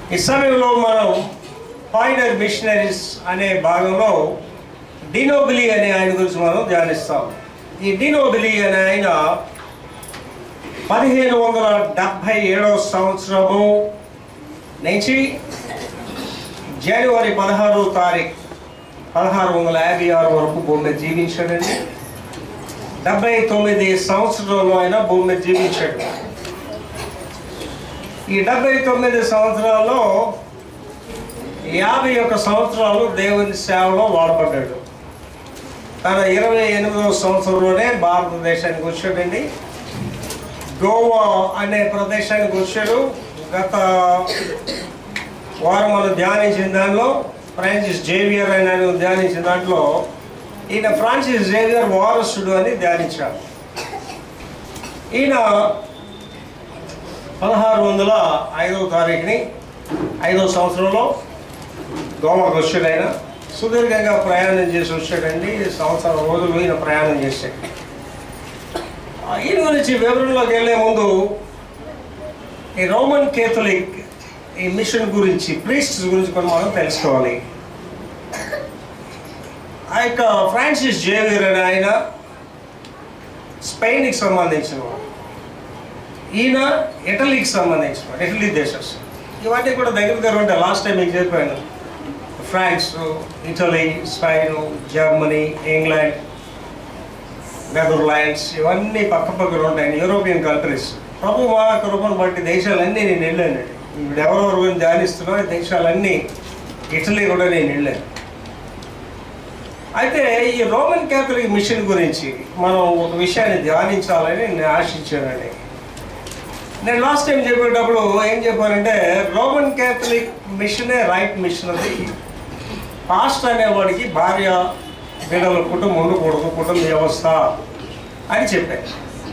ఈ సమయంలో మనం పాయినర్ మిషనరీస్ అనే భాగంలో డినోబిలి అనే ఆయన గురించి మనం ధ్యానిస్తాం ఈ డినోబిలి అనే ఆయన పదిహేను వందల డెబ్భై ఏడవ సంవత్సరము నుంచి జనవరి పదహారో తారీఖు పదహారు వందల యాభై ఆరు వరకు భూమి మీద జీవించాడండి డెబ్బై తొమ్మిది సంవత్సరంలో ఆయన భూమి మీద జీవించాడు ఈ డెబ్బై తొమ్మిది సంవత్సరాల్లో యాభై ఒక్క సంవత్సరాలు దేవుని సేవలో వాడబడ్డాడు తన ఇరవై ఎనిమిదవ సంవత్సరంలోనే భారతదేశానికి వచ్చాడండి గోవా అనే ప్రదేశానికి వచ్చాడు గత వారం మనం ధ్యానించిన దానిలో ఫ్రాన్సిస్ జేవియర్ అని ఆయన ధ్యానించిన దాంట్లో ఈయన ఫ్రాన్సిస్ జేవియర్ వారసుడు అని ధ్యానించాడు ఈయన పదహారు వందల ఐదవ తారీఖుని ఐదవ సంవత్సరంలో గోవాకు వచ్చాడు ఆయన సుదీర్ఘంగా ప్రయాణం చేసి వచ్చాడండి సంవత్సరం రోజులు ఈయన ప్రయాణం చేశాడు ఆ, ఈయన గురించి వివరణలోకి వెళ్ళే ముందు ఈ రోమన్ కేథలిక్ ఈ మిషన్ గురించి ప్రీస్ట్స్ గురించి కొన్ని మనం తెలుసుకోవాలి ఆ యొక్క ఫ్రాన్సిస్ జేవియర్ అనే ఆయన స్పెయిన్కి సంబంధించిన వాడు ఈయన ఇటలీకి సంబంధించిన వాడు ఇటలీ దేశస్ ఇవన్నీ కూడా దగ్గర దగ్గర ఉంటాయి లాస్ట్ టైం మీకు చెప్పాను France Italy Spain Germany England Netherlands ఇవన్నీ పక్క పక్కన ఉంటాయి యూరోపియన్ కంట్రీస్ ప్రభు మా కృపను బట్టి దేశాలన్నీ నేను వెళ్ళాను ఇప్పుడు ఎవరెవరు గురించి ధ్యానిస్తున్నా ఈ దేశాలన్నీ ఇటలీ కూడా నేను వెళ్ళాను అయితే ఈ రోమన్ క్యాథలిక్ మిషన్ గురించి మనం ఒక విషయాన్ని ధ్యానించాలని నేను ఆశించానండి నేను లాస్ట్ టైం చెప్పేటప్పుడు ఏం చెప్పానంటే రోమన్ క్యాథలిక్ మిషనే రైట్ మిషన్ అది పాస్ట్ అనేవాడికి భార్య బిడ్డల కుటుంబం ఉండకూడదు కుటుంబ వ్యవస్థ అని చెప్పాను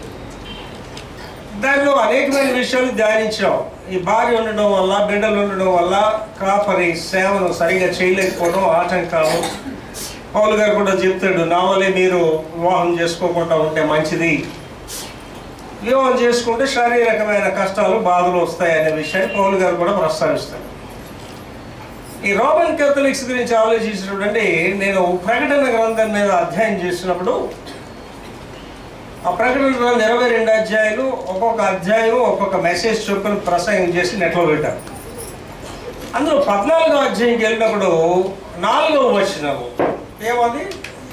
దానిలో అనేకమైన విషయాలు ధ్యానించాం ఈ భార్య ఉండడం వల్ల బిడ్డలు ఉండడం వల్ల కాపరి సేవను సరిగా చేయలేకపోవడం ఆటంకాలు పౌలు గారు కూడా చెప్తాడు నా వల్లే మీరు వివాహం చేసుకోకుండా ఉంటే మంచిది వివాహం చేసుకుంటే శారీరకమైన కష్టాలు బాధలు వస్తాయి అనే విషయాన్ని పౌలు గారు కూడా ప్రస్తావిస్తారు ఈ రోమన్ కేథలిక్స్ గురించి ఆలోచించినప్పుడు అంటే నేను ప్రకటన గ్రంథం మీద అధ్యయనం చేసినప్పుడు ఆ ప్రకటన గ్రంథం ఇరవై రెండు అధ్యాయులు ఒక్కొక్క అధ్యాయం ఒక్కొక్క మెసేజ్ చొప్పున ప్రసంగం చేసి నెట్లో పెట్టారు అందులో పద్నాలుగో అధ్యాయంకి వెళ్ళినప్పుడు నాలుగవ వచనము ఏమది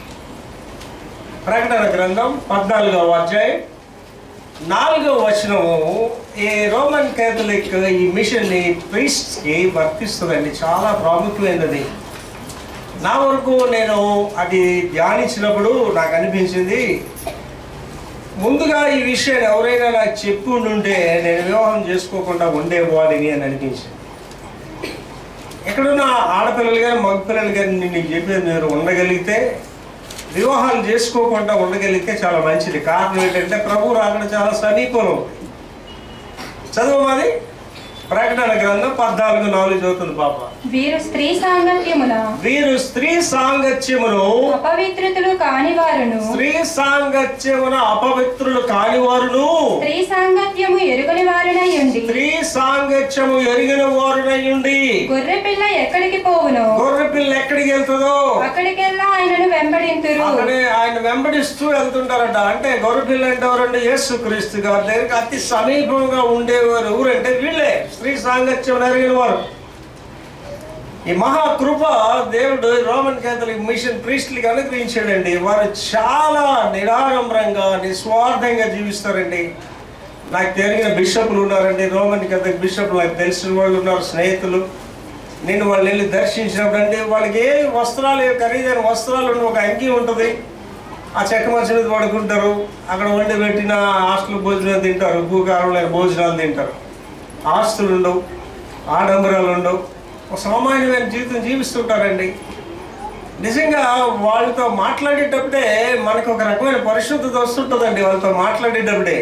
ప్రకటన గ్రంథం పద్నాలుగవ అధ్యాయం నాలుగవ వచనము ఈ రోమన్ కేథలిక్ ఈ మిషన్ ఈ ప్రీస్ట్కి వర్తిస్తుందండి చాలా ప్రాముఖ్యమైనది నా వరకు నేను అది ధ్యానించినప్పుడు నాకు అనిపించింది ముందుగా ఈ విషయాన్ని ఎవరైనా నాకు చెప్పి ఉండుంటే నేను వివాహం చేసుకోకుండా ఉండేవాడిని అని అనిపించింది ఎక్కడున్న ఆడపిల్లలు కానీ మగపిల్లలు కానీ నేను చెప్పేది మీరు ఉండగలిగితే వివాహాలు చేసుకోకుండా ఉండగలిగితే చాలా మంచిది కారణం ఏంటంటే ప్రభు రాకడ చాలా సమీపంలో ఉంది చదువు మాది ప్రకటన గ్రంథం పద్నాలుగు నాలుగు చదువుతుంది పాప వీరు స్త్రీ సాంగత్యమున వీరు స్త్రీ సాంగత్యమును అపవిత్రుతులు కాని వారును స్త్రీ సాంగత్యమున అపవిత్రులు కానివారును స్త్రీ సాంగత్యము ఎరుగని వారునై ఉండి స్త్రీ సాంగత్యము ఎరిగిన వారునయ్యుండి గొర్రె పిల్ల ఎక్కడికి పోవును గొర్రె పిల్ల ఎక్కడికి వెళ్తుందో అక్కడికెల్లా ఆయనను వెంబడింతురు అక్కడే ఆయన వెంబడిస్తూ వెళ్తుంటారట అంటే గొర్రె పిల్ల అంటే ఎవరంటే యేసు క్రీస్తు గారి దగ్గరికి అతి సమీపంగా ఉండేవారు ఊరంటే వీళ్ళే స్త్రీ సాంగత్యం ఎరిగిన వారు ఈ మహాకృప దేవుడు రోమన్ కేథలిక్ మిషన్ ప్రీస్ట్లకి అనుగ్రహించాడండి వారు చాలా నిరాడంబరంగా నిస్వార్థంగా జీవిస్తారండి నాకు తెలిగిన బిషప్లు ఉన్నారండి రోమన్ కేథలిక్ బిషప్లు నాకు తెలిసిన వాళ్ళు ఉన్నారు స్నేహితులు నేను వాళ్ళు వెళ్ళి దర్శించినప్పుడు అంటే వాళ్ళకి ఏ వస్త్రాలు ఏ ఖరీదైన వస్త్రాలు ఉన్న ఒక అంగి ఉంటుంది ఆ చెక్క మంచం మీద పడుకుంటారు అక్కడ వండి పెట్టిన హాస్టల్ భోజనాలు తింటారు భూకారం లేని భోజనాలు తింటారు ఆస్తులు ఉండవు ఆడంబరాలు ఉండవు ఒక సామాన్యమైన జీవితం జీవిస్తుంటారండి నిజంగా వాళ్ళతో మాట్లాడేటప్పుడే మనకు ఒక రకమైన పరిశుద్ధత వస్తుంటుందండి వాళ్ళతో మాట్లాడేటప్పుడే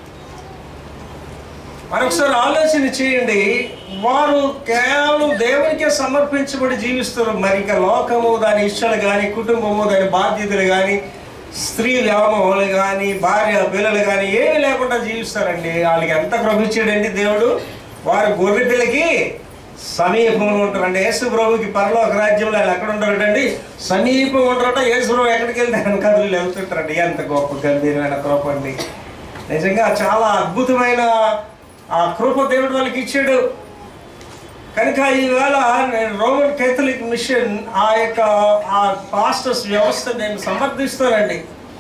మరొకసారి ఆలోచన చేయండి వారు కేవలం దేవునికే సమర్పించబడి జీవిస్తారు మరి ఇంకా లోకము దాని ఇష్టలు కానీ కుటుంబము దాని బాధ్యతలు కానీ స్త్రీ వ్యామోహాలు కానీ భార్య పిల్లలు కానీ ఏమీ లేకుండా జీవిస్తారండి వాళ్ళకి ఎంత కృపించాడండి దేవుడు వారు గొర్రె పిల్లకి సమీపంలో ఉంటారండి యేసు ప్రభుకి పరలోక రాజ్యంలో ఆయన ఎక్కడ ఉంటారండి సమీపంగా ఉంటారట యేసు ప్రభు ఎక్కడికి వెళ్తే వెనకాదులు వెళ్తుంటారండి ఎంత గొప్ప గంభీరమైన కృప అండి నిజంగా చాలా అద్భుతమైన ఆ కృప దేవుడు వాళ్ళకి ఇచ్చాడు కనుక ఈవేళ నేను రోమన్ కేథలిక్ మిషన్ ఆ యొక్క ఆ పాస్టర్స్ వ్యవస్థ నేను సమర్థిస్తానండి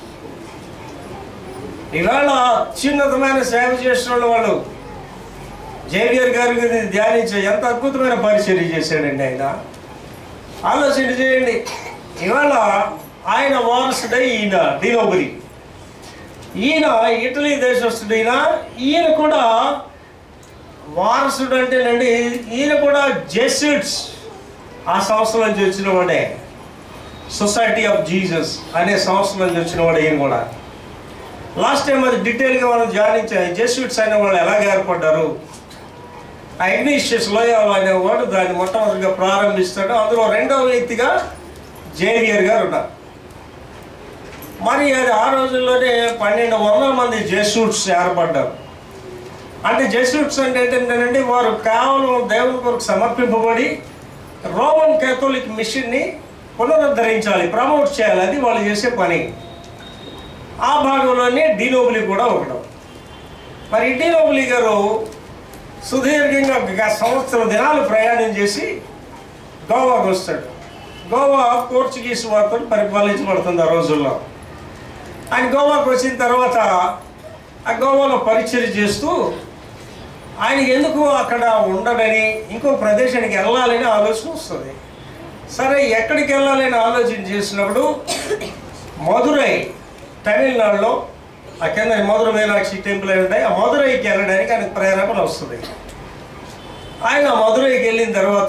ఈవేళ అత్యున్నతమైన సేవ చేసిన వాళ్ళు జేవియర్ గారి గురించి ధ్యానించే ఎంత అద్భుతమైన పరిచర్య చేశాడండి ఆయన ఆలోచన చేయండి ఇవాళ ఆయన వారసుడై ఈయన డినోబరి ఈయన ఇటలీ దేశస్తుడైన ఈయన కూడా వారసుడు అంటేనండి ఈయన కూడా జెస్యూట్స్ ఆ సంస్థ నుంచి వచ్చిన వాడే సొసైటీ ఆఫ్ జీసస్ అనే సంస్థ నుంచి వచ్చిన వాడు ఈయన కూడా లాస్ట్ టైం అది డీటెయిల్గా మనం ధ్యానించాం జెస్యూట్స్ అయిన వాళ్ళు ఎలాగ ఏర్పడ్డారు ఆ ఇగ్నిషియస్ లోయల్ అనేవాడు దాన్ని మొట్టమొదటిగా ప్రారంభిస్తాడు అందులో రెండవ వ్యక్తిగా జేవియర్ గారు ఉన్నారు మరి అది ఆ రోజుల్లోనే పన్నెండు వందల మంది జెసూట్స్ ఏర్పడ్డారు అంటే జెసూట్స్ అంటే ఏంటంటేనండి వారు కేవలం దేవుని కొరకు సమర్పింపబడి రోమన్ కేథోలిక్ మిషన్ని పునరుద్ధరించాలి ప్రమోట్ చేయాలి అది వాళ్ళు చేసే పని ఆ భాగంలోనే డీనోబులి కూడా ఒకడు మరి ఈ డీనోబులి గారు సుదీర్ఘంగా ఒక సంవత్సరం దినాలు ప్రయాణం చేసి గోవాకు వస్తాడు గోవా పోర్చుగీస్ వారితో పరిపాలించబడుతుంది ఆ రోజుల్లో ఆయన గోవాకు వచ్చిన తర్వాత ఆ గోవాలో పరిచయం చేస్తూ ఆయనకి ఎందుకు అక్కడ ఉండడని ఇంకో ప్రదేశానికి వెళ్ళాలని ఆలోచన వస్తుంది సరే ఎక్కడికి వెళ్ళాలని ఆలోచన చేసినప్పుడు మధురై తమిళనాడులో ఆ కింద మధుర మీనాక్షి టెంపుల్ అయి ఉంటాయి ఆ మధురైకి వెళ్ళడానికి ఆయనకు ప్రేరేపణ వస్తుంది ఆయన మధురైకి వెళ్ళిన తర్వాత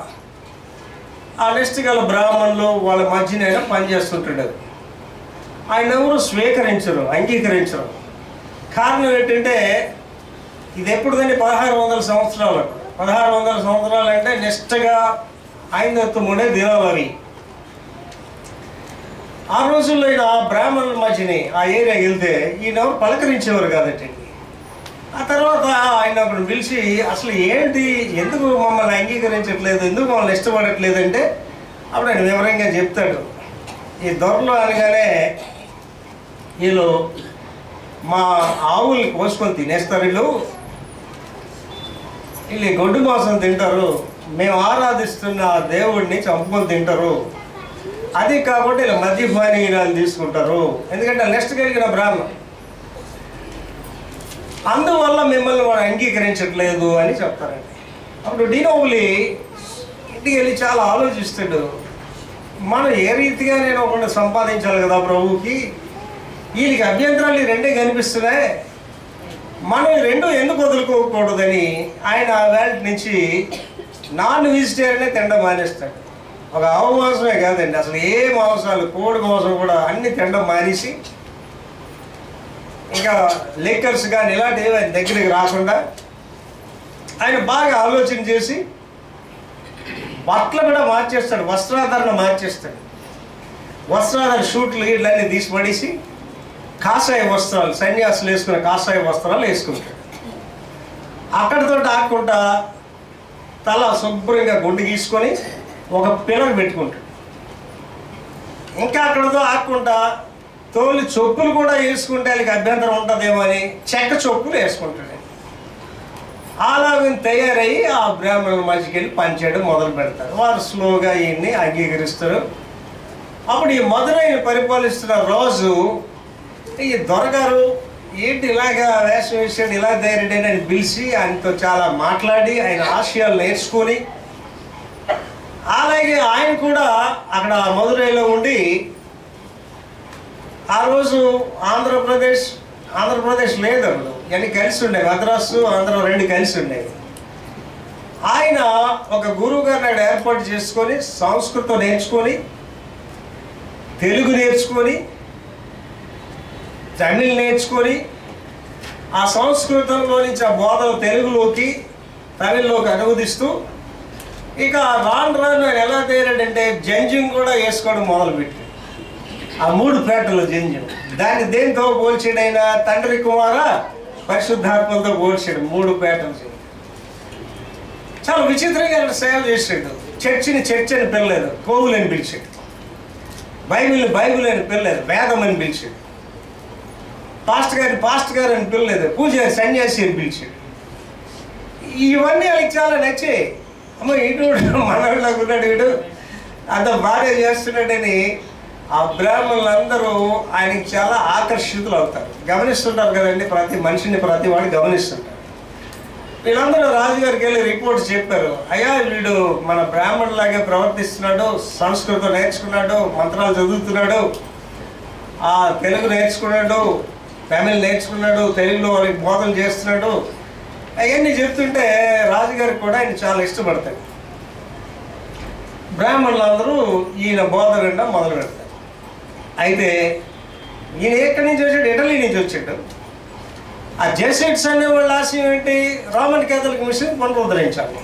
ఆ నెక్స్ట్ గల బ్రాహ్మణులు వాళ్ళ మధ్యన ఆయన పనిచేస్తుంటాడు ఆయన ఎవరు స్వీకరించరు అంగీకరించరు కారణం ఏంటంటే ఇది ఎప్పుడుదండి పదహారు వందల సంవత్సరాలు పదహారు వందల సంవత్సరాలు అంటే నిష్టగా ఐదత్వముండే దినాలు అవి ఆ రోజుల్లో ఈయన బ్రాహ్మణుల మధ్యని ఆ ఏరియా వెళ్తే ఈయన ఎవరు పలకరించేవారు కాదటండి ఆ తర్వాత ఆయన అప్పుడు పిలిచి అసలు ఏంటి ఎందుకు మమ్మల్ని అంగీకరించట్లేదు ఎందుకు మమ్మల్ని ఇష్టపడట్లేదు అంటే అప్పుడు ఆయన వివరంగా చెప్తాడు ఈ దొరలు అనగానే వీళ్ళు మా ఆవుల్ని కోసుకొని తినేస్తారు వీళ్ళు వీళ్ళు ఈ గొడ్డు మాంసం తింటారు మేము ఆరాధిస్తున్న ఆ దేవుడిని చంపుకొని తింటారు అది కాబట్టి ఇలా మద్యపానీయాలు తీసుకుంటారు ఎందుకంటే నెక్స్ట్ కలిగిన బ్రాహ్మణం అందువల్ల మిమ్మల్ని వాడు అంగీకరించట్లేదు అని చెప్తారండి అప్పుడు డీనోబులి ఇంటికి వెళ్ళి చాలా ఆలోచిస్తాడు మనం ఏ రీతిగా నేను ఒకటి సంపాదించాలి కదా ప్రభువుకి వీళ్ళకి అభ్యంతరాలు ఈ రెండే కనిపిస్తున్నాయి మనం ఈ రెండు ఎందుకు వదులుకోకూడదని ఆయన వేళ నుంచి నాన్ వెజిటేరియనే తినడం మానేస్తాడు ఒక ఆవు మాంసమే కాదండి అసలు ఏ మాంసాలు కోడి మాంసం కూడా అన్ని తినడం మానేసి ఇంకా లేకర్స్ కానీ ఇలాంటివి ఆయన దగ్గరికి రాకుండా ఆయన బాగా ఆలోచన చేసి బట్టలు కూడా మార్చేస్తాడు వస్త్రాధరణ మార్చేస్తాడు వస్త్రాధరణ షూట్లు ఇట్లన్నీ తీసి పడేసి కాషాయ వస్త్రాలు సన్యాసులు వేసుకునే కాషాయ వస్త్రాలు వేసుకుంటాడు అక్కడితో ఆకుండా తల శుభ్రంగా గుండు గీసుకొని ఒక పిల్లలు పెట్టుకుంటాడు ఇంకా అక్కడతో ఆకుండా తోలు చొప్పులు కూడా వేసుకుంటే వాళ్ళకి అభ్యంతరం ఉంటుందేమో అని చెక్క చొప్పులు వేసుకుంటాడు అలాగే తయారయ్యి ఆ బ్రాహ్మణుల మధ్యకి వెళ్ళి పనిచేయడం మొదలు పెడతారు వారు స్లోగా ఈయన్ని అంగీకరిస్తారు అప్పుడు ఈ మధురైని పరిపాలిస్తున్న రోజు ఈ దొరగారు ఏంటి ఇలాగా వేషం వేసాడు ఇలా ధైర్యం అని పిలిచి ఆయనతో చాలా మాట్లాడి ఆయన ఆశయాలు నేర్చుకొని అలాగే ఆయన కూడా అక్కడ మధురైలో ఉండి ఆ రోజు ఆంధ్రప్రదేశ్ ఆంధ్రప్రదేశ్ లేదు అప్పుడు ఇవన్నీ కలిసి ఉండేవి మద్రాసు ఆంధ్ర రెండు కలిసి ఉండేవి ఆయన ఒక గురువు గారిని అక్కడ ఏర్పాటు చేసుకొని సంస్కృతం నేర్చుకొని తెలుగు నేర్చుకొని తమిళ్ నేర్చుకొని ఆ సంస్కృతంలో నుంచి ఆ బోధలు తెలుగులోకి తమిళ్లోకి అనువదిస్తూ ఇక రాను రాను ఆయన ఎలా తయారాడంటే జంజం కూడా వేసుకోవడం మొదలుపెట్టాడు ఆ మూడు పేటలు జంజం దాన్ని దేంతో పోల్చాడైనా తండ్రి కుమార పరిశుద్ధాత్మలతో పోల్చాడు మూడు పేటలు జంజం చాలా విచిత్రంగా ఆయన సేవ చేసాడు చర్చిని చర్చ్ అని పిల్లలేదు కోవులు అని పిలిచాడు బైబిల్ బైబిల్ అని పిల్లలేదు వేదం అని పిలిచాడు పాస్ట్ గారిని పాస్ట్ గారు అని పిల్లలేదు పూజారి సన్యాసి అని పిలిచాడు ఇవన్నీ వాళ్ళకి చాలా నచ్చాయి అమ్మ ఇటు మనవాళ్ళకు ఉన్నాడు వీడు అంత బాగా చేస్తున్నాడని ఆ బ్రాహ్మణులందరూ ఆయనకి చాలా ఆకర్షితులు అవుతారు గమనిస్తుంటారు కదండి ప్రతి మనిషిని ప్రతి వాడు గమనిస్తుంటారు వీళ్ళందరూ రాజుగారికి వెళ్ళి రిపోర్ట్ చెప్పారు అయ్యా వీడు మన బ్రాహ్మణులాగే ప్రవర్తిస్తున్నాడు సంస్కృతం నేర్చుకున్నాడు మంత్రాలు చదువుతున్నాడు ఆ తెలుగు నేర్చుకున్నాడు తమిళ్ నేర్చుకున్నాడు తెలుగులో వాళ్ళకి బోధన చేస్తున్నాడు అవన్నీ చెప్తుంటే రాజుగారికి కూడా ఆయన చాలా ఇష్టపడతాడు బ్రాహ్మణులందరూ ఈయన బోధన వినడం మొదలు పెడతారు అయితే ఈయన ఎక్కడి నుంచి వచ్చాడు ఇటలీ నుంచి వచ్చాడు ఆ జెసైట్స్ అనే వాళ్ళ ఆశయం ఏంటి రోమన్ కేథలిక్ మిషన్ పునరుద్ధరించాలి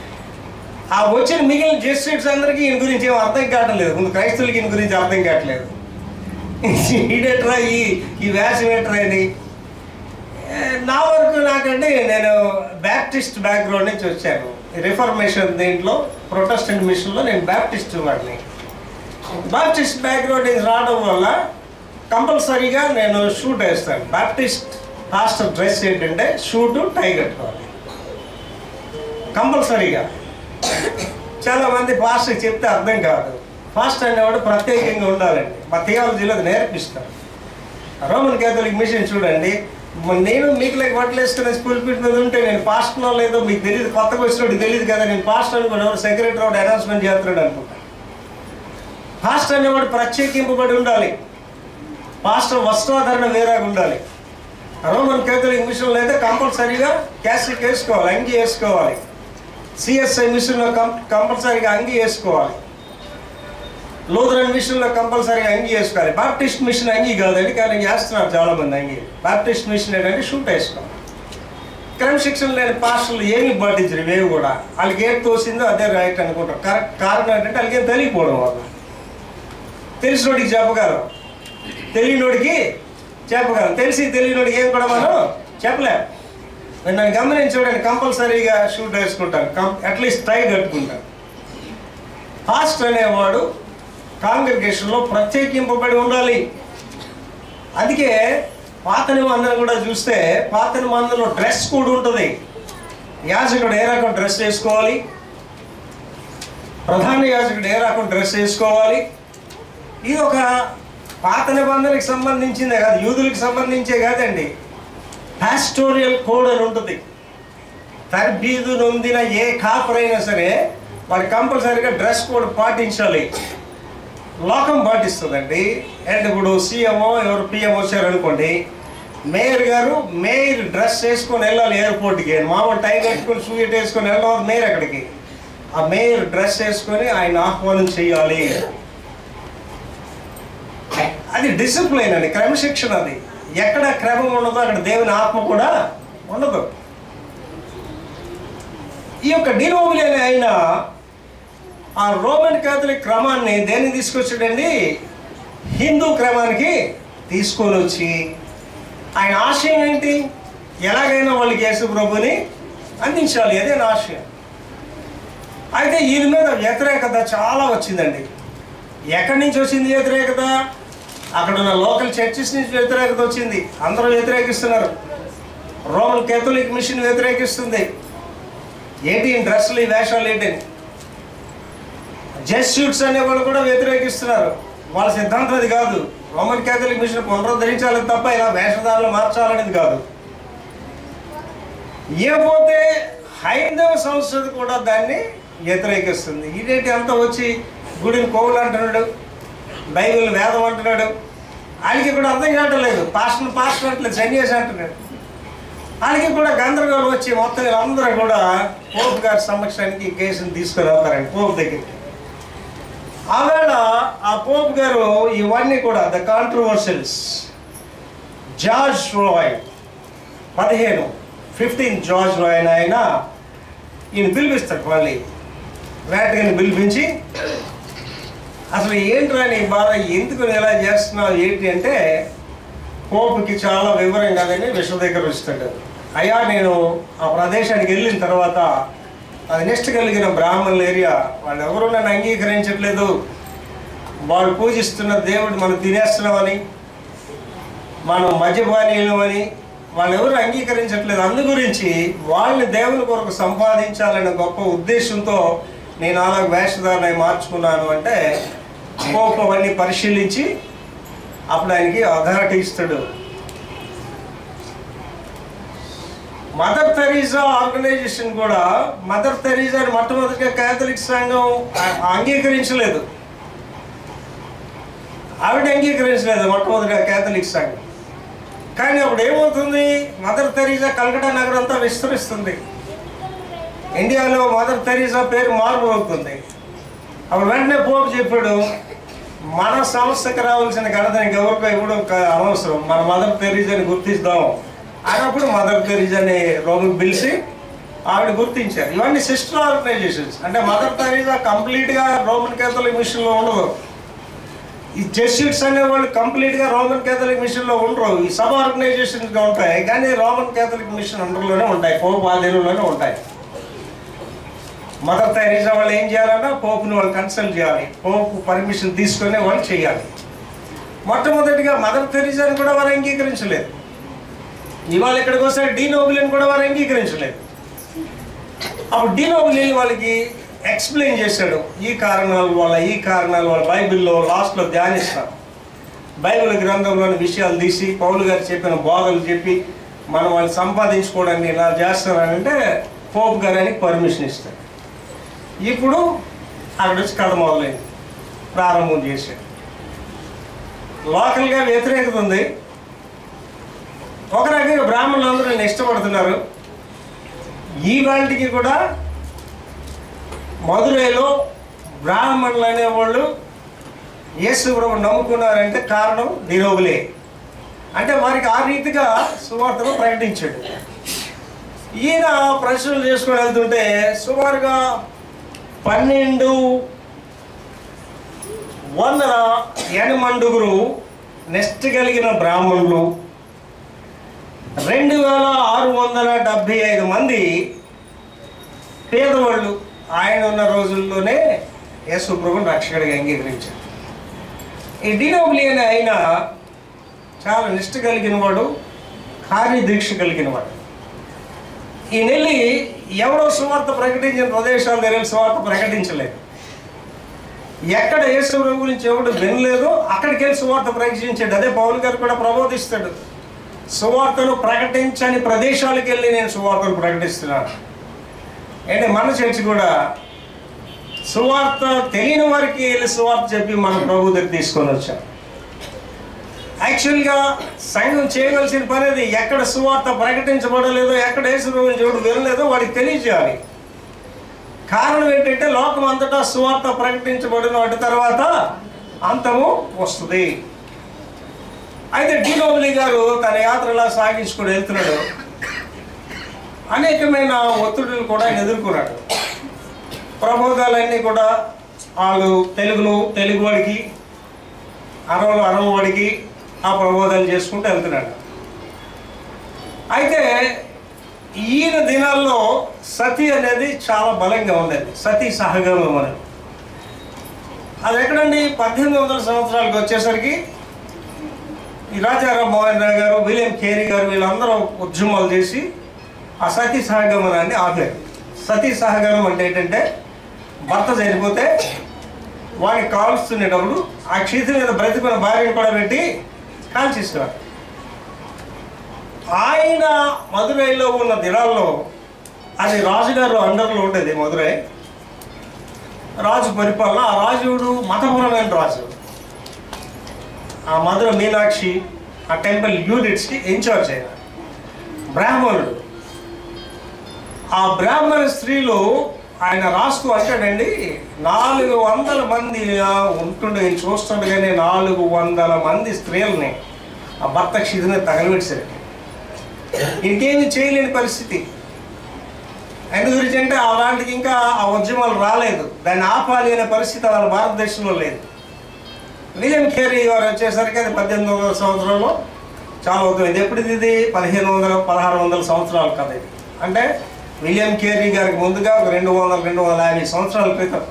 ఆ వచ్చిన మిగిలిన జెసైట్స్ అందరికీ ఈయన గురించి ఏం అర్థం కావట్లేదు ముందు క్రైస్తవులకి ఈయన గురించి అర్థం కావట్లేదు ఈడేట్రా ఈ ఈ వేషం ఏంట్రా అని ఏ, నా వరకు నాకంటే నేను బ్యాప్టిస్ట్ బ్యాక్గ్రౌండ్ నుంచి వచ్చాను రిఫర్మేషన్ దీంట్లో ప్రొటెస్టెంట్ మిషన్లో నేను బ్యాప్టిస్ట్ వాడిని బాప్టిస్ట్ బ్యాక్గ్రౌండ్ నుంచి రావడం వల్ల కంపల్సరీగా నేను షూట్ వేస్తాను బాప్టిస్ట్ పాస్టర్ డ్రెస్ ఏంటంటే షూటు టై కట్టుకోవాలి కంపల్సరీగా చాలా మంది పాస్టర్ చెప్తే అర్థం కాదు ఫాస్ట్ అనేవాడు ప్రత్యేకంగా ఉండాలండి మా థియాలజీలో అది నేర్పిస్తారు రోమన్ కేథలిక్ మిషన్ చూడండి మ- నేను మీకు లైక్ బట్టలు వేసుకునే స్కూల్ ఫీట్ మీద ఉంటే నేను పాస్టర్లో లేదో మీకు తెలియదు కొత్తగా వచ్చినప్పుడు తెలియదు కదా నేను పాస్టర్ అనుకోండి ఎవరు సెక్రటరీ వాడు అనౌన్స్మెంట్ చేస్తున్నాడు అనుకుంటా పాస్టర్ అనేవాడు ప్రత్యేకింపబడి ఉండాలి పాస్టర్ వస్త్రాధరణ వేరేగా ఉండాలి రోమన్ కేథలిక్ మిషన్లో అయితే కంపల్సరీగా క్యాసిక్ వేసుకోవాలి అంగి వేసుకోవాలి సిఎస్ఐ మిషన్లో కం కంపల్సరీగా అంగి వేసుకోవాలి లూథరన్ మిషన్లో కంపల్సరీగా అంగి వేసుకోవాలి బాప్టిస్ట్ మిషన్ అంగి కాదండి కానీ చేస్తున్నారు చాలా మంది అంగి బాప్టిస్ట్ మిషన్ ఏంటంటే షూట్ వేసుకోవాలి క్రమశిక్షణ లేని పాస్టర్లు ఏమి పాటించరు ఇవేవి కూడా వాళ్ళకి ఏది తోసిందో అదే రైట్ అనుకుంటారు కరెక్ట్ కారణం ఏంటంటే వాళ్ళకి ఏం తెలియకపోవడం వల్ల తెలిసినోడికి చెప్పగలం తెలియనోడికి చెప్పగలం తెలిసి తెలియనోడికి ఏం కూడా మనం చెప్పలేం నేను నన్ను గమనించి చూడండి కంపల్సరీగా షూట్ వేసుకుంటాను కం అట్లీస్ట్ టై కట్టుకుంటాను ఫాస్ట్ అనేవాడు కాంగ్రిగేషన్లో ప్రత్యేకింపబడి ఉండాలి అందుకే పాత నిబంధన కూడా చూస్తే పాత నిబంధనలో డ్రెస్ కోడ్ ఉంటుంది యాజకుడు ఏ రకం డ్రెస్ వేసుకోవాలి ప్రధాన యాజకుడు ఏ రకం డ్రెస్ వేసుకోవాలి ఇది ఒక పాత నిబంధనకి సంబంధించిందే కాదు యూదులకు సంబంధించే కాదండి పాస్టోరియల్ కోడ్ అని ఉంటుంది తర్బీదు నొందిన ఏ కాపురైనా సరే వాడు కంపల్సరీగా డ్రెస్ కోడ్ పాటించాలి లోకం పాటిస్తుందండి అండ్ ఇప్పుడు సీఎంఓ ఎవరు పిఎం వచ్చారు అనుకోండి మేయర్ గారు మేయర్ డ్రెస్ వేసుకొని వెళ్ళాలి ఎయిర్పోర్ట్కి మామూలు టై కట్టుకొని సూట్ వేసుకొని వెళ్ళవాలి మేయర్ అక్కడికి ఆ మేయర్ డ్రెస్ వేసుకొని ఆయన ఆహ్వానం చేయాలి అది డిసిప్లైన్ అండి క్రమశిక్షణ అది ఎక్కడ క్రమం ఉండదో అక్కడ దేవుని ఆత్మ కూడా ఉండదు ఈ యొక్క డినోమిలియన్ అయిన ఆ రోమన్ క్యాథలిక్ క్రమాన్ని దేన్ని తీసుకొచ్చాడండి హిందూ క్రమానికి తీసుకొని వచ్చి ఆయన ఆశయం ఏంటి ఎలాగైనా వాళ్ళకి యేసు ప్రభుని అందించాలి అదే నా ఆశయం అయితే ఈయన మీద వ్యతిరేకత చాలా వచ్చిందండి ఎక్కడి నుంచి వచ్చింది వ్యతిరేకత అక్కడ ఉన్న లోకల్ చర్చెస్ నుంచి వ్యతిరేకత వచ్చింది అందరూ వ్యతిరేకిస్తున్నారు రోమన్ కేథలిక్ మిషన్ వ్యతిరేకిస్తుంది ఏంటి ఈ డ్రెస్సులు ఈ వేషాలు ఏంటని జెస్యూట్స్ అనే వాళ్ళు కూడా వ్యతిరేకిస్తున్నారు వాళ్ళ సిద్ధాంతం అది కాదు రోమన్ కేథలిక్ మిషన్ పునరుద్ధరించాలి తప్ప ఇలా వేషధారాలు మార్చాలనేది కాదు ఇకపోతే హైందవ సంస్కృతి కూడా దాన్ని వ్యతిరేకిస్తుంది ఇదేంటి అంతా వచ్చి గుడిని కోవులు అంటున్నాడు బైబిల్ వేదం అంటున్నాడు వాళ్ళకి కూడా అర్థం కావటం లేదు పాస్టర్ పాస్టర్ అంటలేదు సన్యాసి అంటున్నాడు వాళ్ళకి కూడా గందరగోళం వచ్చి మొత్తం వీళ్ళందరూ కూడా పోప్ గారి సమక్షానికి ఈ కేసుని తీసుకొని వెళ్తారండి పోప్ దగ్గరికి ఆవేళ ఆ పోప్ గారు ఇవన్నీ కూడా ద కాంట్రవర్షియల్స్ జార్జ్ రాయ్ పదిహేను ఫిఫ్టీన్ జార్జ్ రాయ్ అని ఆయన ఈయన పిలిపిస్తాడు మళ్ళీ వేటగాని పిలిపించి అసలు ఏంట్రా నీ బాధ ఎందుకు నువ్వు ఇలా చేస్తున్నావు ఏంటి అంటే పోపుకి చాలా వివరంగా కానీ విష దగ్గర ఇస్తాడు అయ్యా నేను ఆ ప్రదేశానికి వెళ్ళిన తర్వాత అది నిష్ట కలిగిన బ్రాహ్మణుల ఏరియా వాళ్ళు ఎవరు నన్ను అంగీకరించట్లేదు వాళ్ళు పూజిస్తున్న దేవుడు మనం తినేస్తున్నామని మనం మద్యపానీయులమని వాళ్ళు ఎవరు అంగీకరించట్లేదు అందు గురించి వాళ్ళని దేవుని కొరకు సంపాదించాలనే గొప్ప ఉద్దేశంతో నేను అలా వేషధారణ మార్చుకున్నాను అంటే పోపు అవన్నీ పరిశీలించి అప్పుడు ఆయనకి అథారిటీ ఇస్తాడు మదర్ తెరీసా ఆర్గనైజేషన్ కూడా మదర్ తెరీసా మొట్టమొదటిగా కేథలిక్ సంఘం ఆ- అంగీకరించలేదు ఆవిడ అంగీకరించలేదు మొట్టమొదటిగా కేథలిక్ సంఘం కానీ అప్పుడు ఏమవుతుంది మదర్ తెరీసా కలకటా నగరం అంతా విస్తరిస్తుంది ఇండియాలో మదర్ తెరీసా పేరు మారుమోగుతుంది అప్పుడు వెంటనే పోపు చెప్పాడు మన సంస్థకి రావాల్సిన ఘనత ఇంకెవరికో ఇవ్వడం క- అనవసరం మన మదర్ తెరీసాని గుర్తిస్తాం అన్నప్పుడు మదర్ తెరీసాని రోమికి పిలిచి ఆవిడ గుర్తించారు ఇవన్నీ సిస్టర్ ఆర్గనైజేషన్స్ అంటే మదర్ తెరీసా కంప్లీట్గా రోమన్ కేథలిక్ మిషన్లో ఉండదు ఈ జెస్యూట్స్ అనేవాళ్ళు కంప్లీట్గా రోమన్ కేథలిక్ మిషన్లో ఉండరు ఈ సబ్ ఆర్గనైజేషన్స్గా ఉంటాయి కానీ రోమన్ కేథలిక్ మిషన్ అండర్లోనే ఉంటాయి పోపు ఆధీనంలోనే ఉంటాయి మదర్ తెరీసా వాళ్ళు ఏం చేయాలన్నా పోపుని వాళ్ళు కన్సల్ట్ చేయాలి పోపు పర్మిషన్ తీసుకొని వాళ్ళు చేయాలి మొట్టమొదటిగా మదర్ తెరీసాని కూడా వారు అంగీకరించలేదు ఇవాళ ఇక్కడికి వస్తే డీ నోబులిని కూడా వారు అంగీకరించలేదు అప్పుడు డీ నోబులిని వాళ్ళకి ఎక్స్ప్లెయిన్ చేశాడు ఈ కారణాల వల్ల ఈ కారణాల వల్ల బైబిల్లో లాస్ట్లో ధ్యానిస్తాం బైబిల్ గ్రంథంలోని విషయాలు తీసి పౌలు గారు చెప్పిన బోధలు చెప్పి మనం వాళ్ళు సంపాదించుకోవడానికి ఇలా చేస్తానంటే పోప్ గారికి పర్మిషన్ ఇస్తాడు ఇప్పుడు అక్కడ వచ్చి కథ మొదలైంది ప్రారంభం చేశాడు లోకల్గా వ్యతిరేకత ఉంది ఒక రకంగా బ్రాహ్మణులు అందరూ నేను ఇష్టపడుతున్నారు ఈ వాటికి కూడా మధురైలో బ్రాహ్మణులు అనేవాళ్ళు యేసు ప్రభు నమ్ముకున్నారంటే కారణం నిరోగులే అంటే వారికి ఆ రీతిగా సువార్తను ప్రకటించాడు ఈయన ప్రశ్నలు చేసుకొని వెళ్తుంటే సుమారుగా పన్నెండు వందల ఎనమండుగురు నెస్ట్ కలిగిన బ్రాహ్మణులు రెండు వేల ఆరు వందల డెబ్భై ఐదు మంది పేదవాళ్ళు ఆయన ఉన్న రోజుల్లోనే యేసు ప్రభుని రక్షకుడిగా అంగీకరించారు ఈ డినోబ్లి అనే ఆయన చాలా నిష్ట కలిగిన వాడు కార్యదీక్ష కలిగిన వాడు ఈ నెల్లి ఎవరో సువార్త ప్రకటించిన ప్రదేశాల దగ్గర సువార్త ప్రకటించలేదు ఎక్కడ యేసు ప్రభు గురించి ఎవడు వినలేదు అక్కడికి వెళ్ళి సువార్త ప్రకటించాడు అదే పౌల్ గారు కూడా ప్రబోధిస్తాడు సువార్తను ప్రకటించని ప్రదేశాలకు వెళ్ళి నేను సువార్తను ప్రకటిస్తున్నాను అంటే మన చర్చి కూడా సువార్త తెలియని వారికి వెళ్ళి సువార్త చెప్పి మన ప్రభు దగ్గర తీసుకొని వచ్చాం యాక్చువల్గా సంఘం చేయవలసిన పని అది ఎక్కడ సువార్త ప్రకటించబడలేదో ఎక్కడ యేసు ప్రభువుని దేవుడు వినలేదో వాడికి తెలియజేయాలి కారణం ఏంటంటే లోకం అంతటా సువార్త ప్రకటించబడిన వాటి తర్వాత అంతము వస్తుంది అయితే డీనోబులి గారు తన యాత్రలా సాగించుకొని వెళ్తున్నాడు అనేకమైన ఒత్తిడులు కూడా ఆయన ఎదుర్కొన్నాడు ప్రబోధాలన్నీ కూడా వాళ్ళు తెలుగులో తెలుగు వాడికి అరవలు అరవ వాడికి ఆ ప్రబోధాలు చేసుకుంటూ వెళ్తున్నాడు అయితే ఈయన దినాల్లో సతి అనేది చాలా బలంగా ఉండేది సతీ సహగమనం అనేది అది ఎక్కడండి పద్దెనిమిది వందల సంవత్సరాలకు వచ్చేసరికి ఈ రాజారాం మోహన్ రావు గారు విలియం కేరీ గారు వీళ్ళందరూ ఉద్యమాలు చేసి ఆ సతీ సహగమనాన్ని ఆపారు సతీ సహగమనం అంటే ఏంటంటే భర్త చనిపోతే వాడిని కాల్స్తునేటప్పుడు ఆ క్షితి మీద బ్రతికున్న భార్యను కూడా పెట్టి కాల్చేసేవారు ఆయన మదురైలో ఉన్న దినాల్లో అది రాజుగారు అండర్లో ఉండేది మదురై రాజు పరిపాలన ఆ రాజుడు మతపరమైన రాజు ఆ మధుర మీనాక్షి ఆ టెంపుల్ యూనిట్స్కి ఇన్ఛార్జ్ అయిన బ్రాహ్మణుడు ఆ బ్రాహ్మణ స్త్రీలు ఆయన రాస్తూ అంటాడండి నాలుగు వందల మంది ఆ, ఉంటుండే నేను చూస్తుండగానే నాలుగు వందల మంది స్త్రీలని ఆ భర్త క్షితిని తగలబెట్టారు ఇంకేమి చేయలేని పరిస్థితి ఎందు గురించి అంటే అలాంటికి ఇంకా ఆ ఉద్యమాలు రాలేదు దాన్ని ఆపాలి అనే పరిస్థితి వాళ్ళ భారతదేశంలో లేదు విలియం కేరీ గారు వచ్చేసరికి అది పద్దెనిమిది వందల సంవత్సరంలో చాలా అవుతుంది ఎప్పుడు ఇది పదిహేను వందల పదహారు వందల సంవత్సరాలు కదా ఇది అంటే విలియం కేరీ గారికి ముందుగా ఒక రెండు వందల రెండు వందల యాభై సంవత్సరాల క్రితం